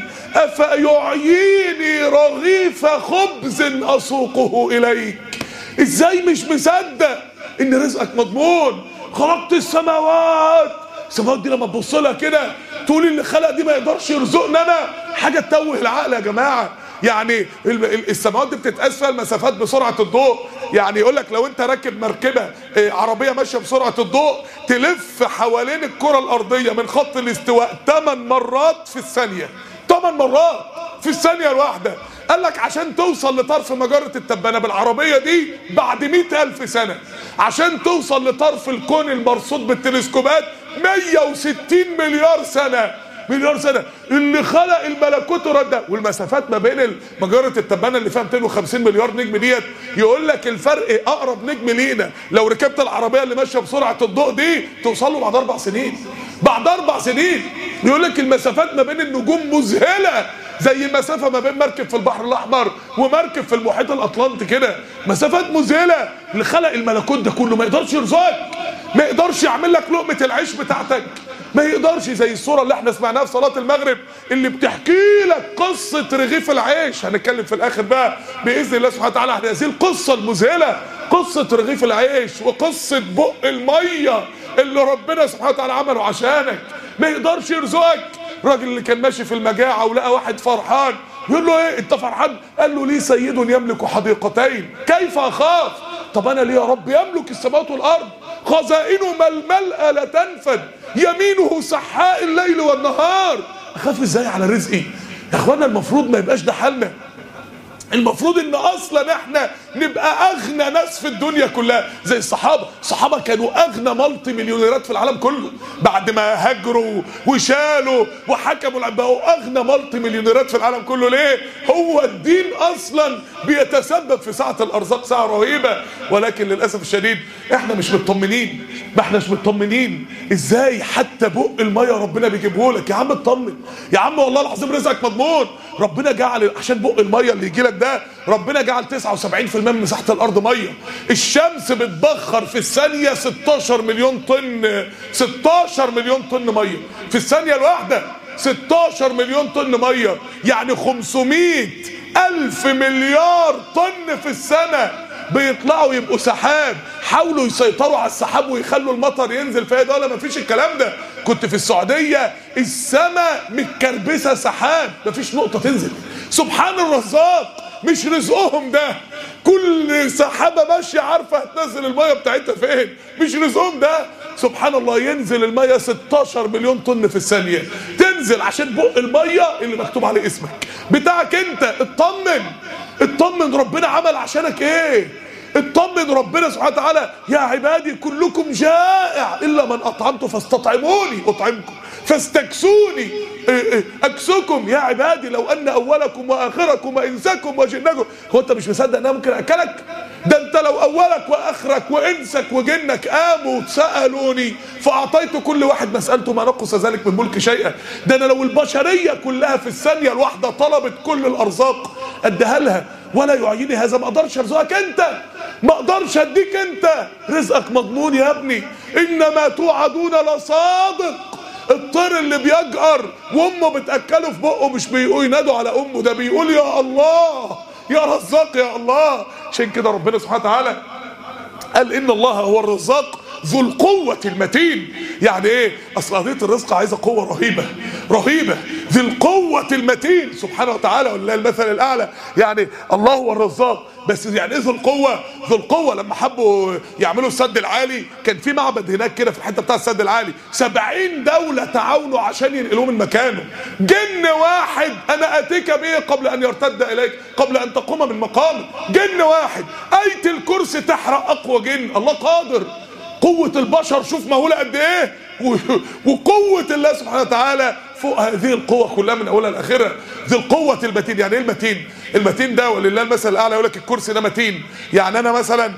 أفيعيني رغيف خبز أسوقه إليك إزاي مش مصدق إن رزقك مضمون خلقت السماوات السماوات دي لما تبص لها كده تقول اللي خلق دي ما يقدرش يرزقنا أنا حاجة تتوه العقل يا جماعة يعني ال- ال- السماوات دي بتتقاس فيها المسافات بسرعه الضوء يعني يقول لك لو انت راكب مركبه آه، عربيه ماشيه بسرعه الضوء تلف حوالين الكره الارضيه من خط الاستواء 8 مرات في الثانيه 8 مرات في الثانيه الواحده قال لك عشان توصل لطرف مجره التبانه بالعربيه دي بعد 100 الف سنه عشان توصل لطرف الكون المرصود بالتلسكوبات 160 مليار سنه مليار سنه اللي خلق الملكوت رد والمسافات ما بين مجره التبانه اللي فيها 250 مليار نجم ديت يقول لك الفرق اقرب نجم لينا لو ركبت العربيه اللي ماشيه بسرعه الضوء دي توصل له بعد اربع سنين بعد اربع سنين يقول لك المسافات ما بين النجوم مذهله زي المسافه ما بين مركب في البحر الاحمر ومركب في المحيط الاطلنطي كده مسافات مذهله اللي خلق الملكوت ده كله ما يقدرش يرزقك ما يقدرش يعمل لك لقمه العيش بتاعتك ما يقدرش زي الصوره اللي احنا سمعناها في صلاه المغرب اللي بتحكي لك قصه رغيف العيش هنتكلم في الاخر بقى باذن الله سبحانه وتعالى عن هذه القصه المذهله قصه رغيف العيش وقصه بق الميه اللي ربنا سبحانه وتعالى عمله عشانك ما يقدرش يرزقك الراجل اللي كان ماشي في المجاعه ولقى واحد فرحان يقول له ايه انت فرحان قال له لي سيد يملك حديقتين كيف اخاف طب انا ليه يا رب يملك السماوات والارض خزائنه ما الملأ لا تنفد يمينه سحاء الليل والنهار اخاف ازاي على رزقي يا اخوانا المفروض ما يبقاش ده حالنا المفروض ان اصلا احنا نبقى اغنى ناس في الدنيا كلها زي الصحابه الصحابه كانوا اغنى مالتي مليونيرات في العالم كله بعد ما هاجروا وشالوا وحكموا الع- بقوا اغنى مالتي مليونيرات في العالم كله ليه هو الدين اصلا بيتسبب في سعه الارزاق سعه رهيبه ولكن للاسف الشديد احنا مش مطمنين ما احناش مطمنين ازاي حتى بق الميه ربنا بيجيبه لك يا عم اطمن يا عم والله العظيم رزقك مضمون ربنا جعل عشان بق الميه اللي يجي لك ده ربنا جعل 79% من مساحه الارض ميه الشمس بتبخر في الثانيه 16 مليون طن 16 مليون طن ميه في الثانيه الواحده 16 مليون طن ميه يعني 500 ألف مليار طن في السنة بيطلعوا يبقوا سحاب حاولوا يسيطروا على السحاب ويخلوا المطر ينزل فيها ده ولا مفيش الكلام ده كنت في السعودية السماء متكربسة سحاب مفيش نقطة تنزل سبحان الرزاق مش رزقهم ده كل سحابه ماشيه عارفه هتنزل الميه بتاعتها فين مش رزقهم ده سبحان الله ينزل الميه 16 مليون طن في الثانيه تنزل عشان بق الميه اللي مكتوب عليه اسمك بتاعك انت اطمن اطمن ربنا عمل عشانك ايه اطمن ربنا سبحانه وتعالى يا عبادي كلكم جائع الا من اطعمته فاستطعموني اطعمكم فاستكسوني إيه إيه اكسكم يا عبادي لو ان اولكم واخركم وانسكم وجنكم هو انت مش مصدق ان انا ممكن اكلك ده انت لو اولك واخرك وانسك وجنك قاموا سالوني فاعطيت كل واحد مسالته ما نقص ذلك من ملك شيئا ده انا لو البشريه كلها في الثانيه الواحده طلبت كل الارزاق اديها لها ولا يعيني هذا ما اقدرش ارزقك انت ما اقدرش اديك انت رزقك مضمون يا ابني انما توعدون لصادق الطير اللي بيجأر وامه بتاكله في بقه مش بيقول ينادوا على امه ده بيقول يا الله يا رزاق يا الله عشان كده ربنا سبحانه وتعالى قال ان الله هو الرزاق ذو القوة المتين يعني ايه اصل قضية الرزق عايزة قوة رهيبة رهيبة ذي القوة المتين سبحانه وتعالى ولله المثل الاعلى يعني الله هو الرزاق بس يعني ايه ذو القوة ذو القوة لما حبوا يعملوا السد العالي كان في معبد هناك كده في الحتة بتاع السد العالي سبعين دولة تعاونوا عشان ينقلوه من مكانه جن واحد انا اتيك به قبل ان يرتد اليك قبل ان تقوم من مقامك جن واحد اية الكرسي تحرق اقوى جن الله قادر قوة البشر شوف مهولة قد ايه وقوة الله سبحانه وتعالى فوق هذه القوة كلها من اولها لاخرها ذي القوة المتين يعني ايه المتين المتين ده ولله المثل الاعلى يقول لك الكرسي ده متين يعني انا مثلا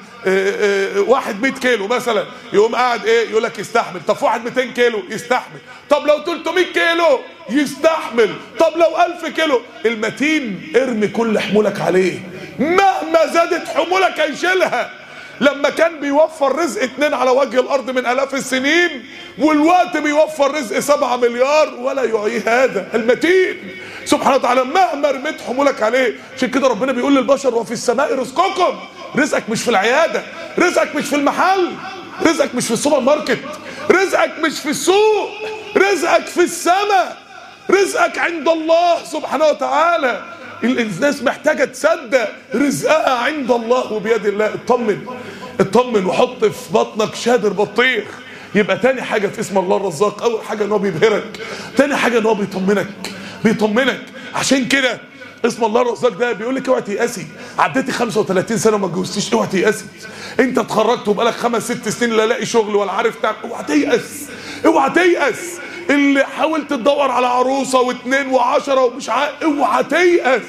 واحد 100 كيلو مثلا يقوم قاعد ايه يقول لك يستحمل طب واحد 200 كيلو يستحمل طب لو 300 كيلو يستحمل طب لو 1000 كيلو المتين ارمي كل حمولك عليه مهما زادت حمولك هيشيلها لما كان بيوفر رزق اتنين على وجه الارض من الاف السنين والوقت بيوفر رزق سبعة مليار ولا يعيه هذا المتين سبحانه وتعالى مهما رميت حمولك عليه عشان كده ربنا بيقول للبشر وفي السماء رزقكم رزقك مش في العيادة رزقك مش في المحل رزقك مش في السوبر ماركت رزقك مش في السوق رزقك في السماء رزقك عند الله سبحانه وتعالى الناس محتاجه تصدق رزقها عند الله وبيد الله اطمن اطمن وحط في بطنك شادر بطيخ يبقى تاني حاجه في اسم الله الرزاق اول حاجه ان هو بيبهرك تاني حاجه ان هو بيطمنك بيطمنك عشان كده اسم الله الرزاق ده بيقول لك اوعى تيأسي عديتي 35 سنه وما اتجوزتيش اوعى تيأسي انت اتخرجت وبقالك خمس ست سنين لا لاقي شغل ولا عارف تعمل اوعى تيأس اوعى تيأس اللي حاولت تدور على عروسه واثنين وعشرة ومش عارف اوعى تيأس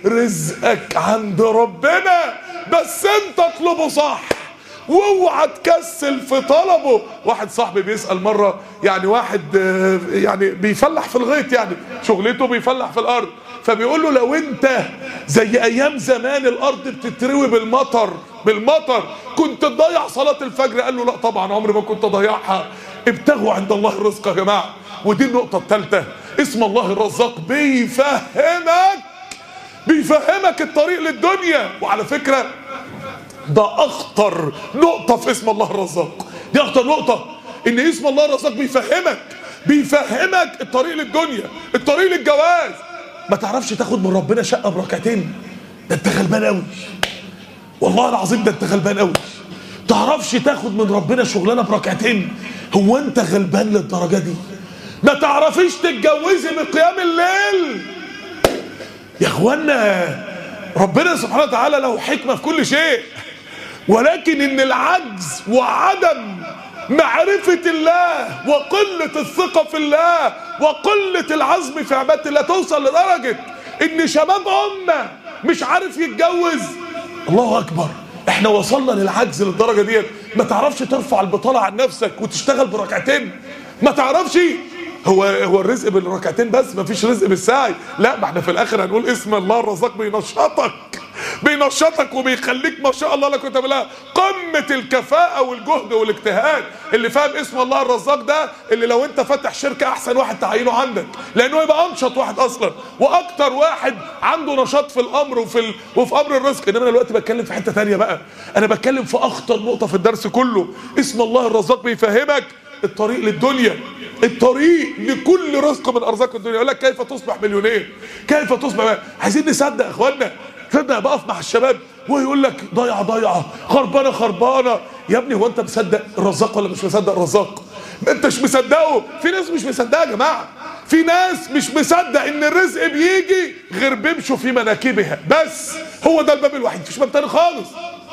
رزقك عند ربنا بس انت اطلبه صح واوعى تكسل في طلبه واحد صاحبي بيسأل مرة يعني واحد يعني بيفلح في الغيط يعني شغلته بيفلح في الارض فبيقول له لو انت زي ايام زمان الارض بتتروي بالمطر بالمطر كنت تضيع صلاة الفجر قال له لا طبعا عمري ما كنت اضيعها ابتغوا عند الله الرزق يا جماعة ودي النقطة الثالثة اسم الله الرزاق بيفهمك بيفهمك الطريق للدنيا وعلى فكرة ده اخطر نقطة في اسم الله الرزاق دي اخطر نقطة ان اسم الله الرزاق بيفهمك بيفهمك الطريق للدنيا الطريق للجواز ما تعرفش تاخد من ربنا شقة بركعتين ده انت غلبان قوي والله العظيم ده انت غلبان قوي تعرفش تاخد من ربنا شغلانه بركعتين هو انت غلبان للدرجه دي ما تعرفيش تتجوزي بقيام الليل يا اخوانا ربنا سبحانه وتعالى له حكمه في كل شيء ولكن ان العجز وعدم معرفة الله وقلة الثقة في الله وقلة العزم في عبادة الله توصل لدرجة ان شباب امة مش عارف يتجوز الله اكبر احنا وصلنا للعجز للدرجة ديت ما تعرفش ترفع البطالة عن نفسك وتشتغل بركعتين ما تعرفش هو هو الرزق بالركعتين بس ما فيش رزق بالسعي لا ما احنا في الاخر هنقول اسم الله الرزاق بينشطك بينشطك وبيخليك ما شاء الله لا كنت بالله قمة الكفاءة والجهد والاجتهاد اللي فاهم اسم الله الرزاق ده اللي لو انت فاتح شركة احسن واحد تعينه عندك لانه يبقى انشط واحد اصلا واكتر واحد عنده نشاط في الامر وفي ال... وفي امر الرزق انما انا دلوقتي بتكلم في حتة تانية بقى انا بتكلم في اخطر نقطة في الدرس كله اسم الله الرزاق بيفهمك الطريق للدنيا الطريق لكل رزق من ارزاق الدنيا يقول لك كيف تصبح مليونير كيف تصبح عايزين نصدق يا اخوانا تصدق بقف مع الشباب ويقول لك ضيعه ضيعه خربانه خربانه يا ابني هو انت مصدق الرزاق ولا مش مصدق الرزاق ما انتش مصدقه في ناس مش مصدقه يا جماعه في ناس مش مصدق ان الرزق بيجي غير بيمشوا في مناكبها بس هو ده الباب الوحيد مفيش باب تاني خالص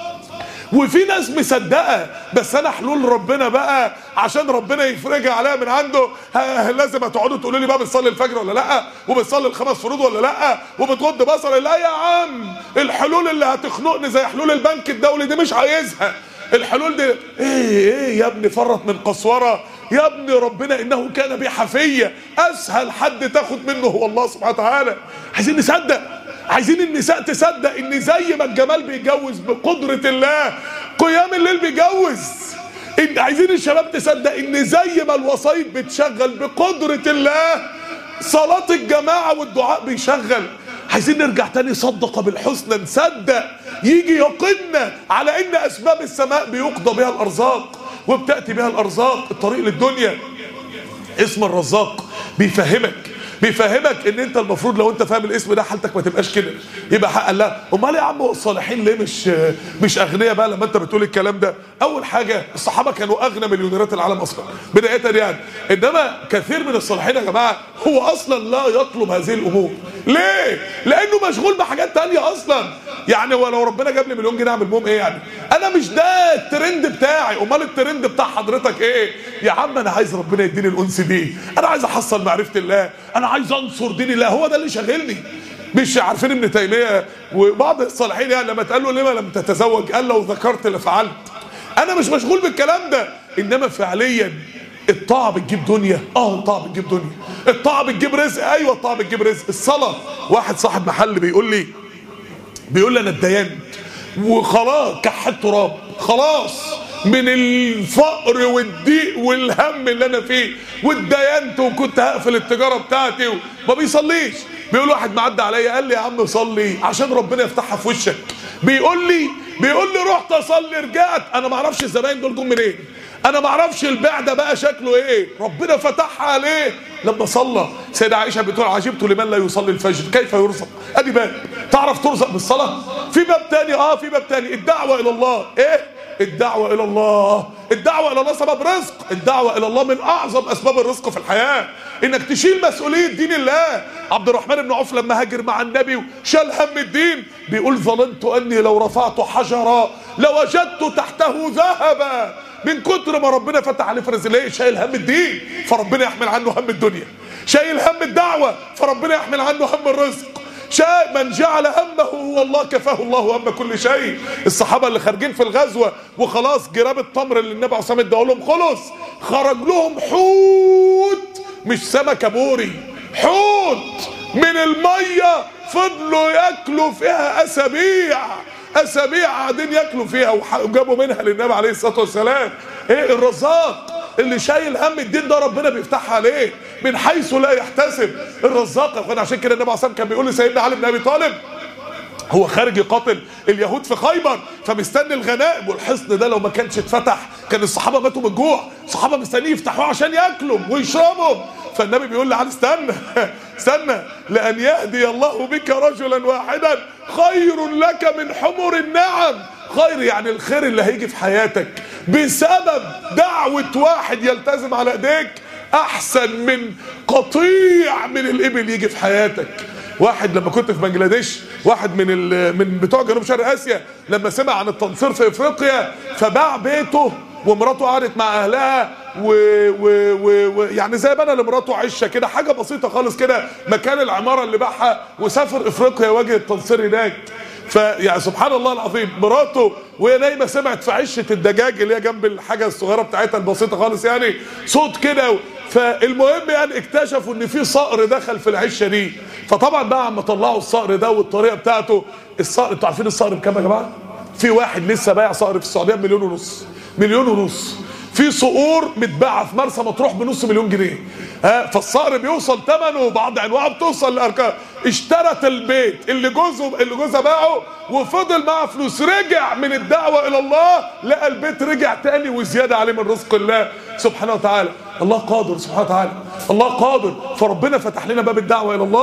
وفي ناس مصدقه بس انا حلول ربنا بقى عشان ربنا يفرجها عليها من عنده ها لازم هتقعدوا تقولوا لي بقى بتصلي الفجر ولا لا وبتصلي الخمس فروض ولا لا وبتغض بصري لا يا عم الحلول اللي هتخنقني زي حلول البنك الدولي دي مش عايزها الحلول دي ايه ايه يا ابني فرط من قسوره يا ابني ربنا انه كان بي حفيه اسهل حد تاخد منه هو الله سبحانه وتعالى عايزين نصدق عايزين النساء تصدق ان زي ما الجمال بيجوز بقدرة الله قيام الليل بيجوز إن عايزين الشباب تصدق ان زي ما الوسايط بتشغل بقدرة الله صلاة الجماعة والدعاء بيشغل عايزين نرجع تاني صدق بالحسنى نصدق يجي يقيننا على ان اسباب السماء بيقضى بها الارزاق وبتاتي بها الارزاق الطريق للدنيا اسم الرزاق بيفهمك بيفهمك ان انت المفروض لو انت فاهم الاسم ده حالتك ما تبقاش كده يبقى حق الله امال يا عم الصالحين ليه مش مش اغنياء بقى لما انت بتقول الكلام ده اول حاجه الصحابه كانوا اغنى مليونيرات العالم اصلا بدايه يعني انما كثير من الصالحين يا جماعه هو اصلا لا يطلب هذه الامور ليه لانه مشغول بحاجات تانية اصلا يعني ولو ربنا جاب لي مليون جنيه اعمل بهم ايه يعني انا مش ده الترند بتاعي امال الترند بتاع حضرتك ايه يا عم انا عايز ربنا يديني الانس بيه انا عايز احصل معرفه الله انا عايز انصر دين الله هو ده اللي شاغلني مش عارفين ابن تيميه وبعض الصالحين يعني لما تقال له لما لم تتزوج قال لو ذكرت لفعلت انا مش مشغول بالكلام ده انما فعليا الطاعة بتجيب دنيا اه الطاعة بتجيب دنيا الطاعة بتجيب رزق ايوه الطاعة بتجيب رزق الصلاة واحد صاحب محل بيقول لي بيقول لي انا اتدينت وخلاص كحت تراب خلاص من الفقر والضيق والهم اللي انا فيه واتدينت وكنت هقفل التجاره بتاعتي وما بيصليش بيقول واحد معدي عليا قال لي يا عم صلي عشان ربنا يفتحها في وشك بيقول لي بيقول لي رحت اصلي رجعت انا ما اعرفش الزباين دول جم منين انا ما اعرفش البيع ده بقى شكله ايه ربنا فتحها عليه لما صلى سيدة عائشة بتقول عجبت لمن لا يصلي الفجر كيف يرزق ادي باب تعرف ترزق بالصلاة في باب تاني اه في باب تاني الدعوة الى الله ايه الدعوة الى الله الدعوة الى الله سبب رزق الدعوة الى الله من اعظم اسباب الرزق في الحياة انك تشيل مسؤولية دين الله عبد الرحمن بن عوف لما هاجر مع النبي وشال هم الدين بيقول ظننت اني لو رفعت حجرا لوجدت تحته ذهبا من كتر ما ربنا فتح عليه فرز ليه شايل هم الدين فربنا يحمل عنه هم الدنيا شايل هم الدعوة فربنا يحمل عنه هم الرزق شاء من جعل همه هو الله كفاه الله هم كل شيء الصحابة اللي خارجين في الغزوة وخلاص جراب التمر اللي النبي عليه الصلاة والسلام اداه لهم خلص خرج لهم حوت مش سمكة بوري حوت من المية فضلوا ياكلوا فيها اسابيع اسابيع قاعدين ياكلوا فيها وجابوا منها للنبي عليه الصلاه والسلام ايه الرزاق اللي شايل هم الدين ده ربنا بيفتحها عليه من حيث لا يحتسب الرزاق يا اخوانا عشان كده النبي عليه الصلاه والسلام كان بيقول لسيدنا علي بن ابي طالب هو خارج يقاتل اليهود في خيبر فمستني الغنائم والحصن ده لو ما كانش اتفتح كان الصحابه ماتوا من الجوع الصحابه مستنيين يفتحوه عشان ياكلوا ويشربوا فالنبي بيقول لعلي استنى استنى لان يهدي الله بك رجلا واحدا خير لك من حمر النعم خير يعني الخير اللي هيجي في حياتك بسبب دعوة واحد يلتزم على ايديك احسن من قطيع من الابل يجي في حياتك واحد لما كنت في بنجلاديش واحد من من بتوع جنوب شرق اسيا لما سمع عن التنصير في افريقيا فباع بيته ومراته قعدت مع اهلها و, و, و, و يعني زي بنى لمراته عشه كده حاجه بسيطه خالص كده مكان العماره اللي باعها وسافر افريقيا يواجه التنصير هناك فيعني سبحان الله العظيم مراته وهي نايمه سمعت في عشه الدجاج اللي هي جنب الحاجه الصغيره بتاعتها البسيطه خالص يعني صوت كده فالمهم يعني اكتشفوا ان في صقر دخل في العشه دي فطبعا بقى عم طلعوا الصقر ده والطريقه بتاعته الصقر انتوا عارفين الصقر بكام يا جماعه؟ في واحد لسه بايع صقر في السعوديه بمليون ونص مليون ونص في صقور متباعه في مرسى مطروح بنص مليون جنيه ها فالصقر بيوصل ثمنه بعض انواعه بتوصل لارقام اشترت البيت اللي جوزه اللي جوزها باعه وفضل معاه فلوس رجع من الدعوه الى الله لقى البيت رجع تاني وزياده عليه من رزق الله سبحانه وتعالى الله قادر سبحانه وتعالى الله قادر فربنا فتح لنا باب الدعوه الى الله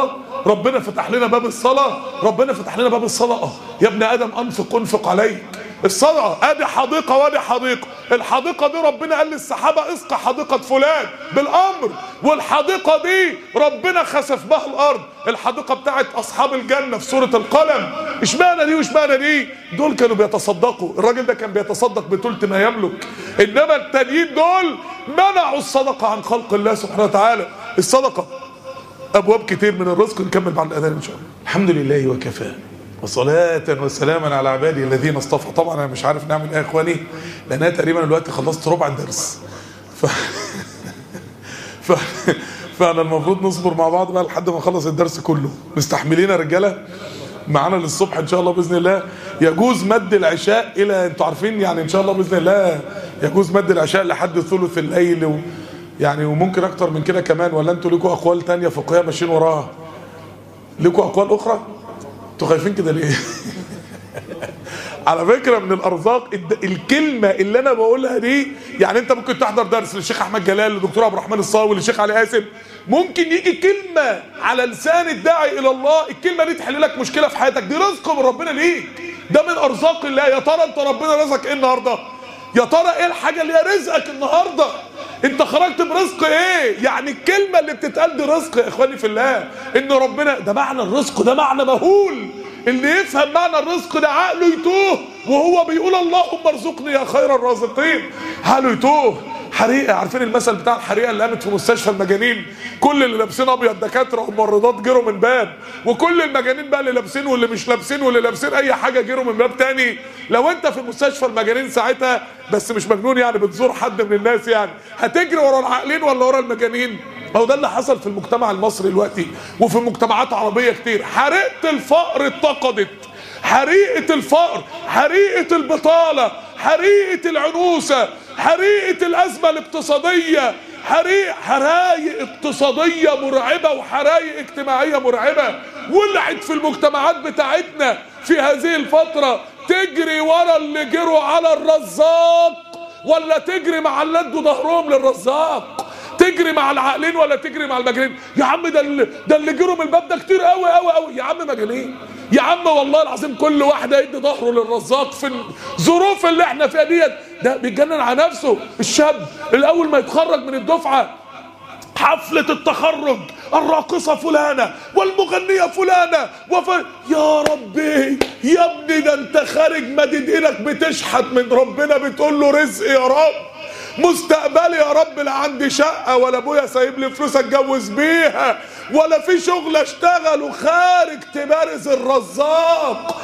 ربنا فتح لنا باب الصلاه ربنا فتح لنا باب الصلاه اه يا ابن ادم انفق انفق عليك الصدقه ادي حديقه وادي حديقه الحديقه دي ربنا قال للسحابه اسقى حديقه فلان بالامر والحديقه دي ربنا خسف بها الارض الحديقه بتاعت اصحاب الجنه في سوره القلم اشمعنى دي واشمعنى دي دول كانوا بيتصدقوا الراجل ده كان بيتصدق بثلث ما يملك انما التانيين دول منعوا الصدقه عن خلق الله سبحانه وتعالى الصدقه ابواب كتير من الرزق نكمل بعد الاذان ان شاء الله الحمد لله وكفى وصلاة وسلاما على عبادي الذين اصطفى طبعا انا مش عارف نعمل ايه يا اخواني لان انا تقريبا دلوقتي خلصت ربع الدرس ف... ف... فانا المفروض نصبر مع بعض بقى لحد ما نخلص الدرس كله مستحملين يا رجاله معانا للصبح ان شاء الله باذن الله يجوز مد العشاء الى انتوا عارفين يعني ان شاء الله باذن الله يجوز مد العشاء لحد ثلث الليل و... يعني وممكن اكتر من كده كمان ولا انتوا لكم اقوال تانية فقهيه ماشيين وراها لكم اقوال اخرى انتوا خايفين كده ليه على فكره من الارزاق الد- الكلمه اللي انا بقولها دي يعني انت ممكن تحضر درس للشيخ احمد جلال للدكتور عبد الرحمن الصاوي للشيخ علي قاسم ممكن يجي كلمه على لسان الداعي الى الله الكلمه دي تحل لك مشكله في حياتك دي رزق من ربنا ليك ده من ارزاق الله يا ترى انت ربنا رزقك ايه النهارده يا ترى ايه الحاجه اللي هي رزقك النهارده انت خرجت برزق ايه يعني الكلمه اللي بتتقال دي رزق يا اخواني في الله ان ربنا ده معنى الرزق ده معنى مهول اللي يفهم معنى الرزق ده عقله يتوه وهو بيقول اللهم ارزقني يا خير الرازقين عقله يتوه حريقه عارفين المثل بتاع الحريقه اللي قامت في مستشفى المجانين كل اللي لابسين ابيض دكاتره وممرضات جروا من باب وكل المجانين بقى اللي لابسين واللي مش لابسين واللي لابسين اي حاجه جروا من باب تاني لو انت في مستشفى المجانين ساعتها بس مش مجنون يعني بتزور حد من الناس يعني هتجري ورا العاقلين ولا ورا المجانين هو ده اللي حصل في المجتمع المصري دلوقتي وفي مجتمعات عربيه كتير حريقه الفقر اتقدت حريقه الفقر حريقه البطاله حريقه العنوسه حريقه الازمه الاقتصاديه حريق حرايق اقتصاديه مرعبه وحرايق اجتماعيه مرعبه ولعت في المجتمعات بتاعتنا في هذه الفتره تجري ورا اللي جروا على الرزاق ولا تجري مع اللي ادوا ظهرهم للرزاق تجري مع العاقلين ولا تجري مع المجانين يا عم ده اللي ده اللي جروا من الباب ده كتير قوي قوي قوي يا عم مجانين يا عم والله العظيم كل واحد هيدي ظهره للرزاق في الظروف اللي احنا فيها ديت ده بيتجنن على نفسه الشاب الاول ما يتخرج من الدفعه حفلة التخرج الراقصة فلانة والمغنية فلانة وف... يا ربي يا ابني ده انت خارج مدد ايدك بتشحت من ربنا بتقول له رزق يا رب مستقبلي يا رب لا عندي شقة ولا ابويا سايب لي فلوس اتجوز بيها ولا في شغل اشتغل وخارج تبارز الرزاق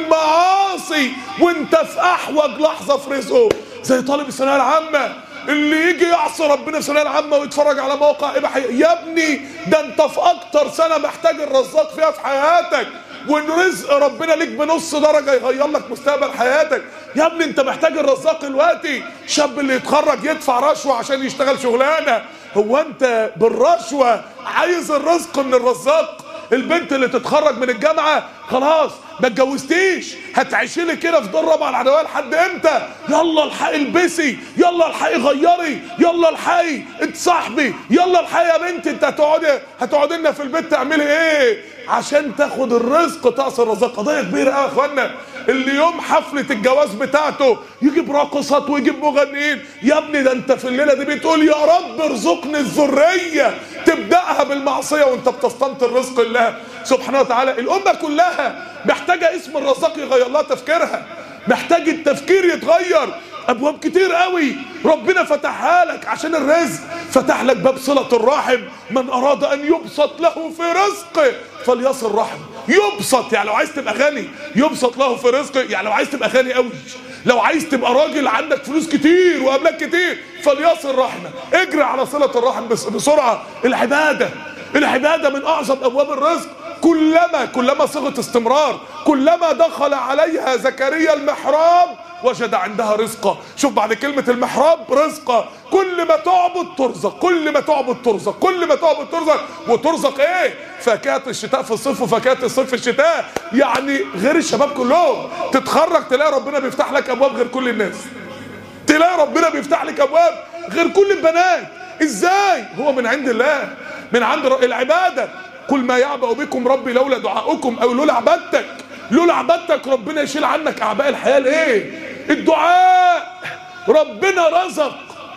بالمعاصي وانت في احوج لحظة في رزقه زي طالب الثانوية العامة اللي يجي يعصي ربنا في الثانويه العامه ويتفرج على موقع اباحيه يا ابني ده انت في اكتر سنه محتاج الرزاق فيها في حياتك وان رزق ربنا ليك بنص درجه يغير لك مستقبل حياتك يا ابني انت محتاج الرزاق دلوقتي شاب اللي يتخرج يدفع رشوه عشان يشتغل شغلانه هو انت بالرشوه عايز الرزق من الرزاق البنت اللي تتخرج من الجامعه خلاص ما اتجوزتيش هتعيشي لي كده في دور رابعه العدويه لحد امتى يلا الحقي البسي يلا الحقي غيري يلا الحقي انت صاحبي يلا الحقي يا بنتي انت هتقعدي هتقعدي لنا في البيت تعملي ايه عشان تاخد الرزق طقس الرزاق قضيه كبيره قوي يا اخوانا اللي يوم حفله الجواز بتاعته يجيب راقصات ويجيب مغنيين يا ابني ده انت في الليله دي بتقول يا رب ارزقني الذريه تبداها بالمعصيه وانت بتستنطر رزق الله سبحانه وتعالى الامه كلها محتاجه اسم الرزاق يغير لها تفكيرها محتاج التفكير يتغير ابواب كتير قوي ربنا فتحها لك عشان الرزق فتح لك باب صله الرحم من اراد ان يبسط له في رزقه فليصل رحم يبسط يعني لو عايز تبقى غني يبسط له في رزقه يعني لو عايز تبقى غني قوي لو عايز تبقى راجل عندك فلوس كتير واملاك كتير فليصل رحمه اجري على صله الرحم بس- بسرعه العباده العباده من اعظم ابواب الرزق كلما كلما صيغه استمرار كلما دخل عليها زكريا المحراب وجد عندها رزقا شوف بعد كلمة المحراب رزقا كل ما تعبد ترزق كل ما تعبد ترزق كل ما تعبد ترزق وترزق ايه فاكهة الشتاء في الصيف وفاكهة الصيف في الشتاء يعني غير الشباب كلهم تتخرج تلاقي ربنا بيفتح لك ابواب غير كل الناس تلاقي ربنا بيفتح لك ابواب غير كل البنات ازاي هو من عند الله من عند ر- العباده قل ما يعبأ بكم ربي لولا دعاؤكم او لولا عبادتك لولا عبادتك ربنا يشيل عنك اعباء الحياه ليه الدعاء ربنا رزق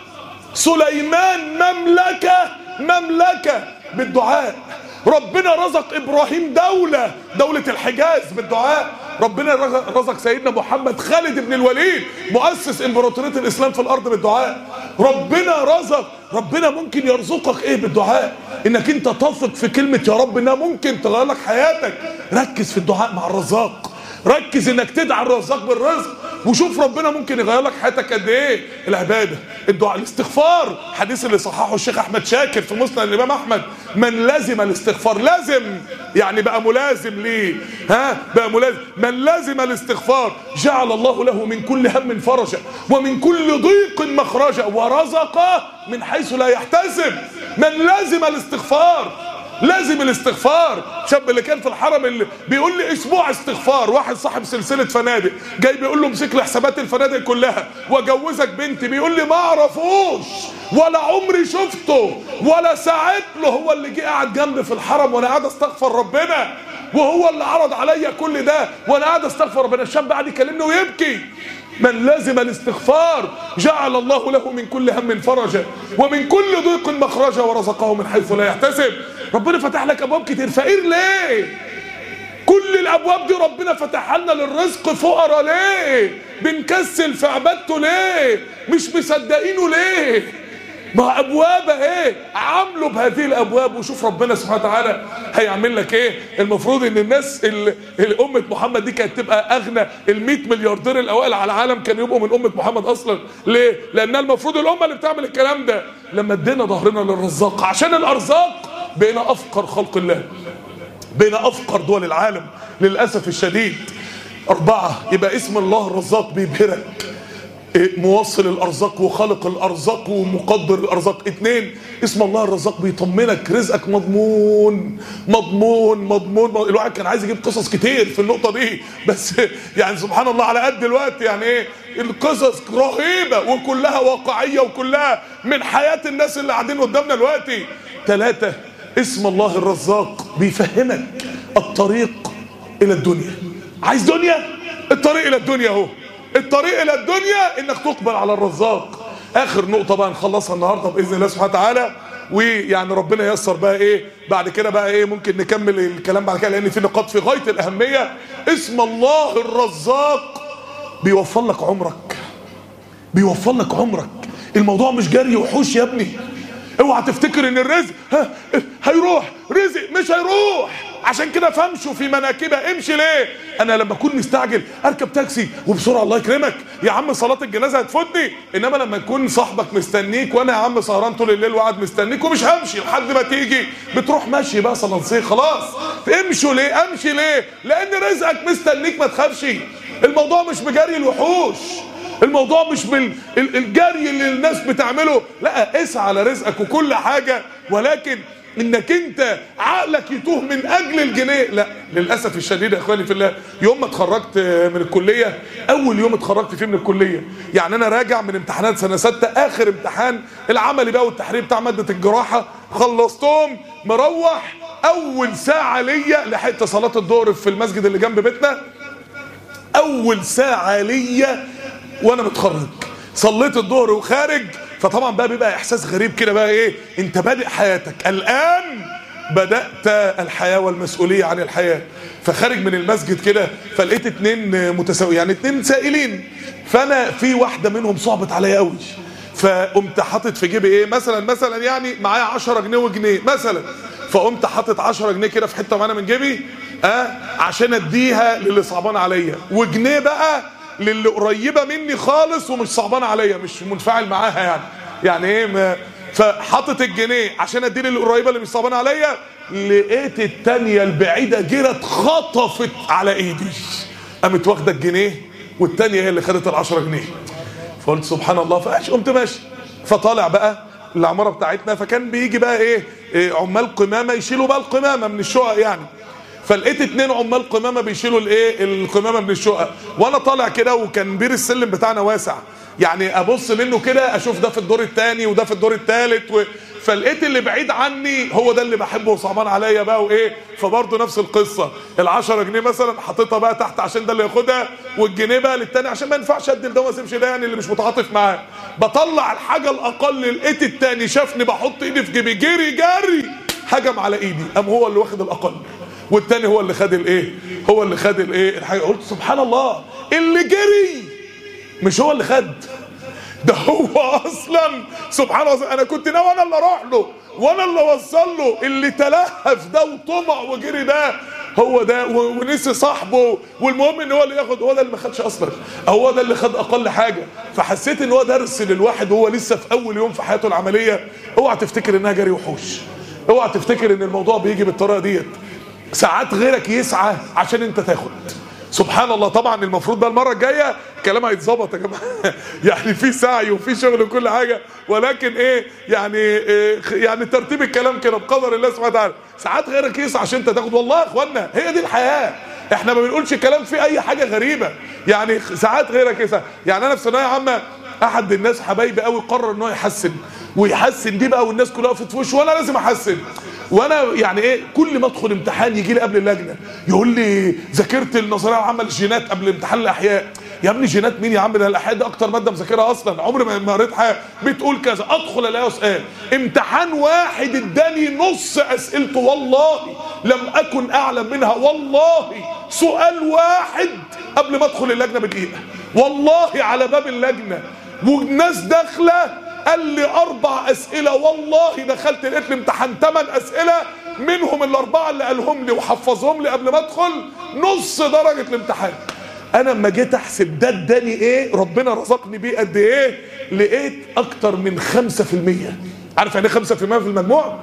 سليمان مملكه مملكه بالدعاء ربنا رزق ابراهيم دوله دوله الحجاز بالدعاء ربنا رزق سيدنا محمد خالد بن الوليد مؤسس امبراطوريه الاسلام في الارض بالدعاء ربنا رزق ربنا ممكن يرزقك ايه بالدعاء انك انت تثق في كلمه يا رب انها ممكن تغير لك حياتك ركز في الدعاء مع الرزاق ركز انك تدعي الرزاق بالرزق وشوف ربنا ممكن يغير لك حياتك قد ايه العباده الدعاء الاستغفار حديث اللي صححه الشيخ احمد شاكر في مسند الامام احمد من لزم الاستغفار لازم يعني بقى ملازم ليه ها بقى ملازم من لزم الاستغفار جعل الله له من كل هم فرجا ومن كل ضيق مخرجا ورزقه من حيث لا يحتسب من لزم الاستغفار لازم الاستغفار شاب اللي كان في الحرم اللي بيقول لي اسبوع استغفار واحد صاحب سلسله فنادق جاي بيقول له امسك لي حسابات الفنادق كلها واجوزك بنتي بيقول لي ما اعرفوش ولا عمري شفته ولا ساعت له هو اللي جه قاعد جنبي في الحرم وانا قاعد استغفر ربنا وهو اللي عرض عليا كل ده وانا قاعد استغفر ربنا الشاب قاعد يكلمني ويبكي من لازم الاستغفار جعل الله له من كل هم فرجا ومن كل ضيق مخرجا ورزقه من حيث لا يحتسب ربنا فتح لك ابواب كتير فقير ليه كل الابواب دي ربنا فتحها لنا للرزق فقراء ليه بنكسل في عبادته ليه مش مصدقينه ليه ما ابواب ايه عامله بهذه الابواب وشوف ربنا سبحانه وتعالى هيعمل لك ايه المفروض ان الناس اللي امه محمد دي كانت تبقى اغنى ال 100 ملياردير الاوائل على العالم كانوا يبقوا من امه محمد اصلا ليه لانها المفروض الامه اللي بتعمل الكلام ده لما ادينا ظهرنا للرزاق عشان الارزاق بقينا افقر خلق الله بقينا افقر دول العالم للاسف الشديد اربعه يبقى اسم الله الرزاق بيبهرك موصل الارزاق وخالق الارزاق ومقدر الارزاق اتنين اسم الله الرزاق بيطمنك رزقك مضمون مضمون مضمون الواحد كان عايز يجيب قصص كتير في النقطه دي بس يعني سبحان الله على قد الوقت يعني ايه القصص رهيبه وكلها واقعيه وكلها من حياه الناس اللي قاعدين قدامنا دلوقتي ثلاثه اسم الله الرزاق بيفهمك الطريق الى الدنيا عايز دنيا الطريق الى الدنيا اهو الطريق الى الدنيا انك تقبل على الرزاق اخر نقطه بقى نخلصها النهارده باذن الله سبحانه وتعالى ويعني ربنا ييسر بقى ايه بعد كده بقى ايه ممكن نكمل الكلام بعد كده لان في نقاط في غايه الاهميه اسم الله الرزاق بيوفر لك عمرك بيوفر لك عمرك الموضوع مش جري وحوش يا ابني اوعى تفتكر ان الرزق ها هيروح رزق مش هيروح عشان كده فامشوا في مناكبها امشي ليه انا لما اكون مستعجل اركب تاكسي وبسرعه الله يكرمك يا عم صلاه الجنازه هتفوتني انما لما يكون صاحبك مستنيك وانا يا عم سهران طول الليل وقاعد مستنيك ومش همشي لحد ما تيجي بتروح ماشي بقى صلانسيه خلاص امشوا ليه امشي ليه لان رزقك مستنيك ما تخافش الموضوع مش بجري الوحوش الموضوع مش بالجري اللي الناس بتعمله لا اسعى على رزقك وكل حاجة ولكن انك انت عقلك يتوه من اجل الجنيه لا للاسف الشديد يا اخواني في الله يوم ما اتخرجت من الكليه اول يوم اتخرجت فيه من الكليه يعني انا راجع من امتحانات سنه سته اخر امتحان العملي بقى والتحرير بتاع ماده الجراحه خلصتهم مروح اول ساعه ليا لحقت صلاه الظهر في المسجد اللي جنب بيتنا اول ساعه ليا وانا متخرج صليت الظهر وخارج فطبعا بقى بيبقى احساس غريب كده بقى ايه انت بادئ حياتك الان بدات الحياه والمسؤوليه عن الحياه فخارج من المسجد كده فلقيت اتنين متساويين يعني اتنين سائلين فانا في واحده منهم صعبت عليا قوي فقمت حاطط في جيبي ايه مثلا مثلا يعني معايا 10 جنيه وجنيه مثلا فقمت حاطط 10 جنيه كده في حته معانا من جيبي اه عشان اديها للي صعبان عليا وجنيه بقى للي قريبه مني خالص ومش صعبان عليا مش منفعل معاها يعني يعني ايه ما فحطت الجنيه عشان ادي للي قريبه اللي مش صعبان عليا لقيت التانية البعيدة جرت خطفت على ايدي قامت واخدة الجنيه والتانية هي اللي خدت العشرة جنيه فقلت سبحان الله فاش قمت ماشي فطالع بقى العمارة بتاعتنا فكان بيجي بقى ايه, إيه عمال قمامة يشيلوا بقى القمامة من الشقق يعني فلقيت اتنين عمال قمامه بيشيلوا الايه القمامه من الشقق وانا طالع كده وكان بير السلم بتاعنا واسع يعني ابص منه كده اشوف ده في الدور الثاني وده في الدور الثالث و... فلقيت اللي بعيد عني هو ده اللي بحبه وصعبان عليا بقى وايه فبرضه نفس القصه ال10 جنيه مثلا حاططها بقى تحت عشان ده اللي ياخدها والجنيه بقى للتاني عشان ما ينفعش ادي ده وما اسيبش ده يعني اللي مش متعاطف معاه بطلع الحاجه الاقل لقيت التاني شافني بحط ايدي في جيبي جري جري هجم على ايدي قام هو اللي واخد الاقل والتاني هو اللي خد الايه هو اللي خد الايه الحاجه قلت سبحان الله اللي جري مش هو اللي خد ده هو اصلا سبحان الله انا كنت ناوي انا اللي اروح له وانا اللي اوصل له اللي تلهف ده وطمع وجري ده هو ده و- ونسي صاحبه والمهم ان هو اللي ياخد هو ده اللي ما خدش اصلا هو ده اللي خد اقل حاجه فحسيت ان هو درس للواحد وهو لسه في اول يوم في حياته العمليه اوعى تفتكر انها جري وحوش اوعى تفتكر ان الموضوع بيجي بالطريقه ديت ساعات غيرك يسعى عشان انت تاخد سبحان الله طبعا المفروض بقى المره الجايه الكلام هيتظبط يا جماعه يعني في سعي وفي شغل وكل حاجه ولكن ايه يعني إيه يعني ترتيب الكلام كده بقدر الله سبحانه وتعالى ساعات غيرك يسعى عشان انت تاخد والله يا اخوانا هي دي الحياه احنا ما بنقولش كلام فيه اي حاجه غريبه يعني ساعات غيرك يسعى يعني انا في ثانويه عامه احد الناس حبايبي قوي قرر ان هو يحسن ويحسن دي بقى والناس كلها وقفت في وشه وانا لازم احسن وانا يعني ايه كل ما ادخل امتحان يجي لي قبل اللجنه يقول لي ذاكرت النظريه العامه للجينات قبل امتحان الاحياء يا ابني جينات مين يا عم ده الاحياء ده اكتر ماده مذاكرها اصلا عمري ما ما قريت حاجه بتقول كذا ادخل الاقي سؤال امتحان واحد اداني نص اسئلته والله لم اكن اعلم منها والله سؤال واحد قبل ما ادخل اللجنه بدقيقه والله على باب اللجنه والناس داخله قال لي اربع اسئله والله دخلت لقيت الامتحان ثمان اسئله منهم الاربعه اللي قالهم لي وحفظهم لي قبل ما ادخل نص درجه الامتحان انا لما جيت احسب ده اداني ايه ربنا رزقني بيه قد ايه لقيت اكتر من 5% عارف يعني ايه 5% في المجموع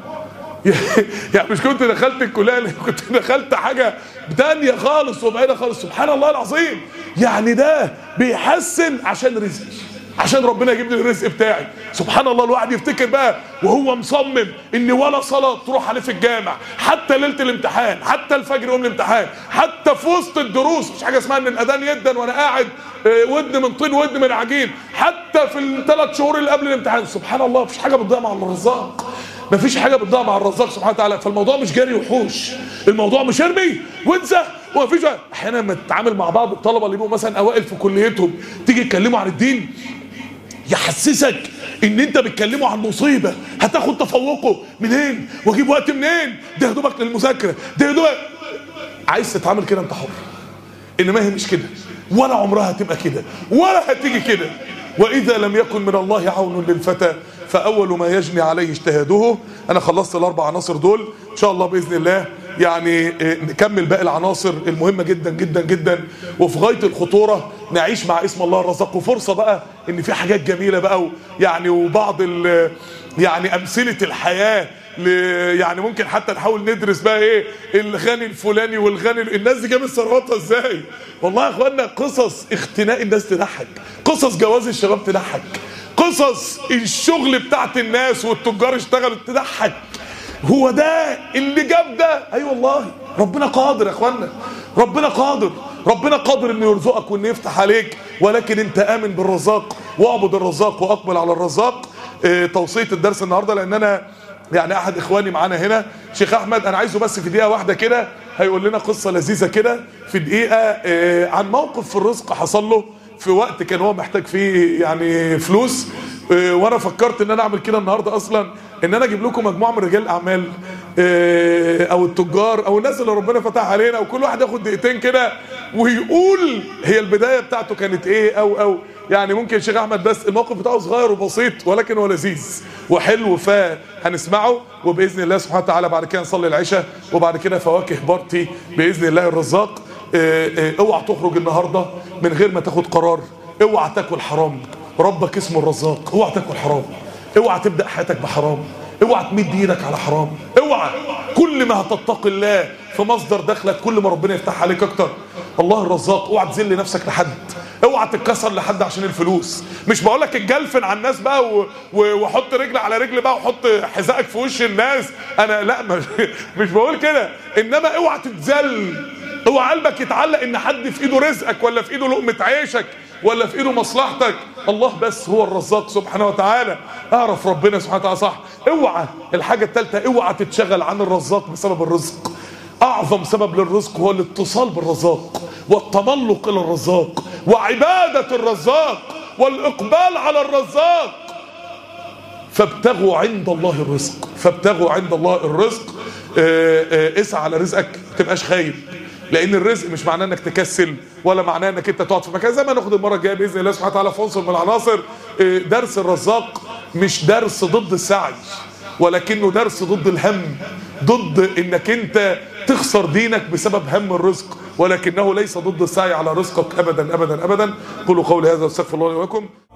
يعني مش كنت دخلت الكليه اللي كنت دخلت حاجه تانية خالص وبعيده خالص سبحان الله العظيم يعني ده بيحسن عشان رزقي عشان ربنا يجيب لي الرزق بتاعي سبحان الله الواحد يفتكر بقى وهو مصمم ان ولا صلاه تروح عليه في الجامع حتى ليله الامتحان حتى الفجر يوم الامتحان حتى في وسط الدروس مش حاجه اسمها ان الاذان يدن وانا قاعد آه، ودن من طين ودن من عجين حتى في الثلاث شهور اللي قبل الامتحان سبحان الله مفيش حاجه بتضيع مع الرزاق مفيش حاجه بتضيع مع الرزاق سبحانه وتعالى فالموضوع مش جري وحوش الموضوع مش ارمي وانسى ومفيش احيانا لما تتعامل مع بعض الطلبه اللي بيبقوا مثلا اوائل في كليتهم تيجي تكلموا عن الدين يحسسك ان انت بتكلمه عن مصيبه هتاخد تفوقه منين واجيب وقت منين ده يا دوبك للمذاكره ده يا دوبك عايز تتعامل كده انت حر انما هي مش كده ولا عمرها هتبقى كده ولا هتيجي كده واذا لم يكن من الله عون للفتى فاول ما يجني عليه اجتهاده انا خلصت الاربع عناصر دول ان شاء الله باذن الله يعني آه، نكمل باقي العناصر المهمه جدا جدا جدا وفي غايه الخطوره نعيش مع اسم الله الرزاق وفرصه بقى ان في حاجات جميله بقى و- يعني وبعض ال- يعني امثله الحياه ل- يعني ممكن حتى نحاول ندرس بقى ايه الغني الفلاني والغني الناس دي جابت ثروتها ازاي والله يا اخوانا قصص اختناق الناس تضحك قصص جواز الشباب تضحك قصص الشغل بتاعت الناس والتجار اشتغلوا تضحك هو ده اللي جاب ده اي أيوة والله ربنا قادر يا اخوانا ربنا قادر ربنا قادر انه يرزقك وانه يفتح عليك ولكن انت امن بالرزاق واعبد الرزاق واقبل على الرزاق اه توصيه الدرس النهارده لان انا يعني احد اخواني معانا هنا شيخ احمد انا عايزه بس في دقيقه واحده كده هيقول لنا قصه لذيذه كده في دقيقه اه عن موقف في الرزق حصل له في وقت كان هو محتاج فيه يعني فلوس اه وانا فكرت ان انا اعمل كده النهارده اصلا ان انا اجيب لكم مجموعه من رجال الاعمال اه او التجار او الناس اللي ربنا فتح علينا وكل واحد ياخد دقيقتين كده ويقول هي البدايه بتاعته كانت ايه او او يعني ممكن شيخ احمد بس الموقف بتاعه صغير وبسيط ولكن هو لذيذ وحلو فهنسمعه وباذن الله سبحانه وتعالى بعد كده نصلي العشاء وبعد كده فواكه بارتي باذن الله الرزاق اه اه اوعى تخرج النهارده من غير ما تاخد قرار اوعى تاكل حرام ربك اسمه الرزاق اوعى تاكل حرام اوعى تبدا حياتك بحرام اوعى تمد ايدك على حرام اوعى كل ما هتتقي الله في مصدر دخلك كل ما ربنا يفتح عليك اكتر الله الرزاق اوعى تذل نفسك لحد اوعى تتكسر لحد عشان الفلوس مش بقول لك اتجلفن على الناس بقى و... و... وحط رجل على رجل بقى وحط حذائك في وش الناس انا لا مش, مش بقول كده انما اوعى تتذل اوعى قلبك يتعلق ان حد في ايده رزقك ولا في ايده لقمه عيشك ولا في ايده مصلحتك الله بس هو الرزاق سبحانه وتعالى اعرف ربنا سبحانه وتعالى صح اوعى الحاجه الثالثه اوعى تتشغل عن الرزاق بسبب الرزق اعظم سبب للرزق هو الاتصال بالرزاق والتملق الى الرزاق وعباده الرزاق والاقبال على الرزاق فابتغوا عند الله الرزق فابتغوا عند الله الرزق آه، آه، اسعى على رزقك ما تبقاش خايب لان الرزق مش معناه انك تكسل ولا معناه انك انت تقعد في مكان زي ما ناخد المره الجايه باذن الله سبحانه وتعالى في عنصر من العناصر آه، درس الرزاق مش درس ضد السعي ولكنه درس ضد الهم ضد انك انت تخسر دينك بسبب هم الرزق ولكنه ليس ضد السعي على رزقك ابدا ابدا ابدا قولوا قولي هذا واستغفر الله لي ولكم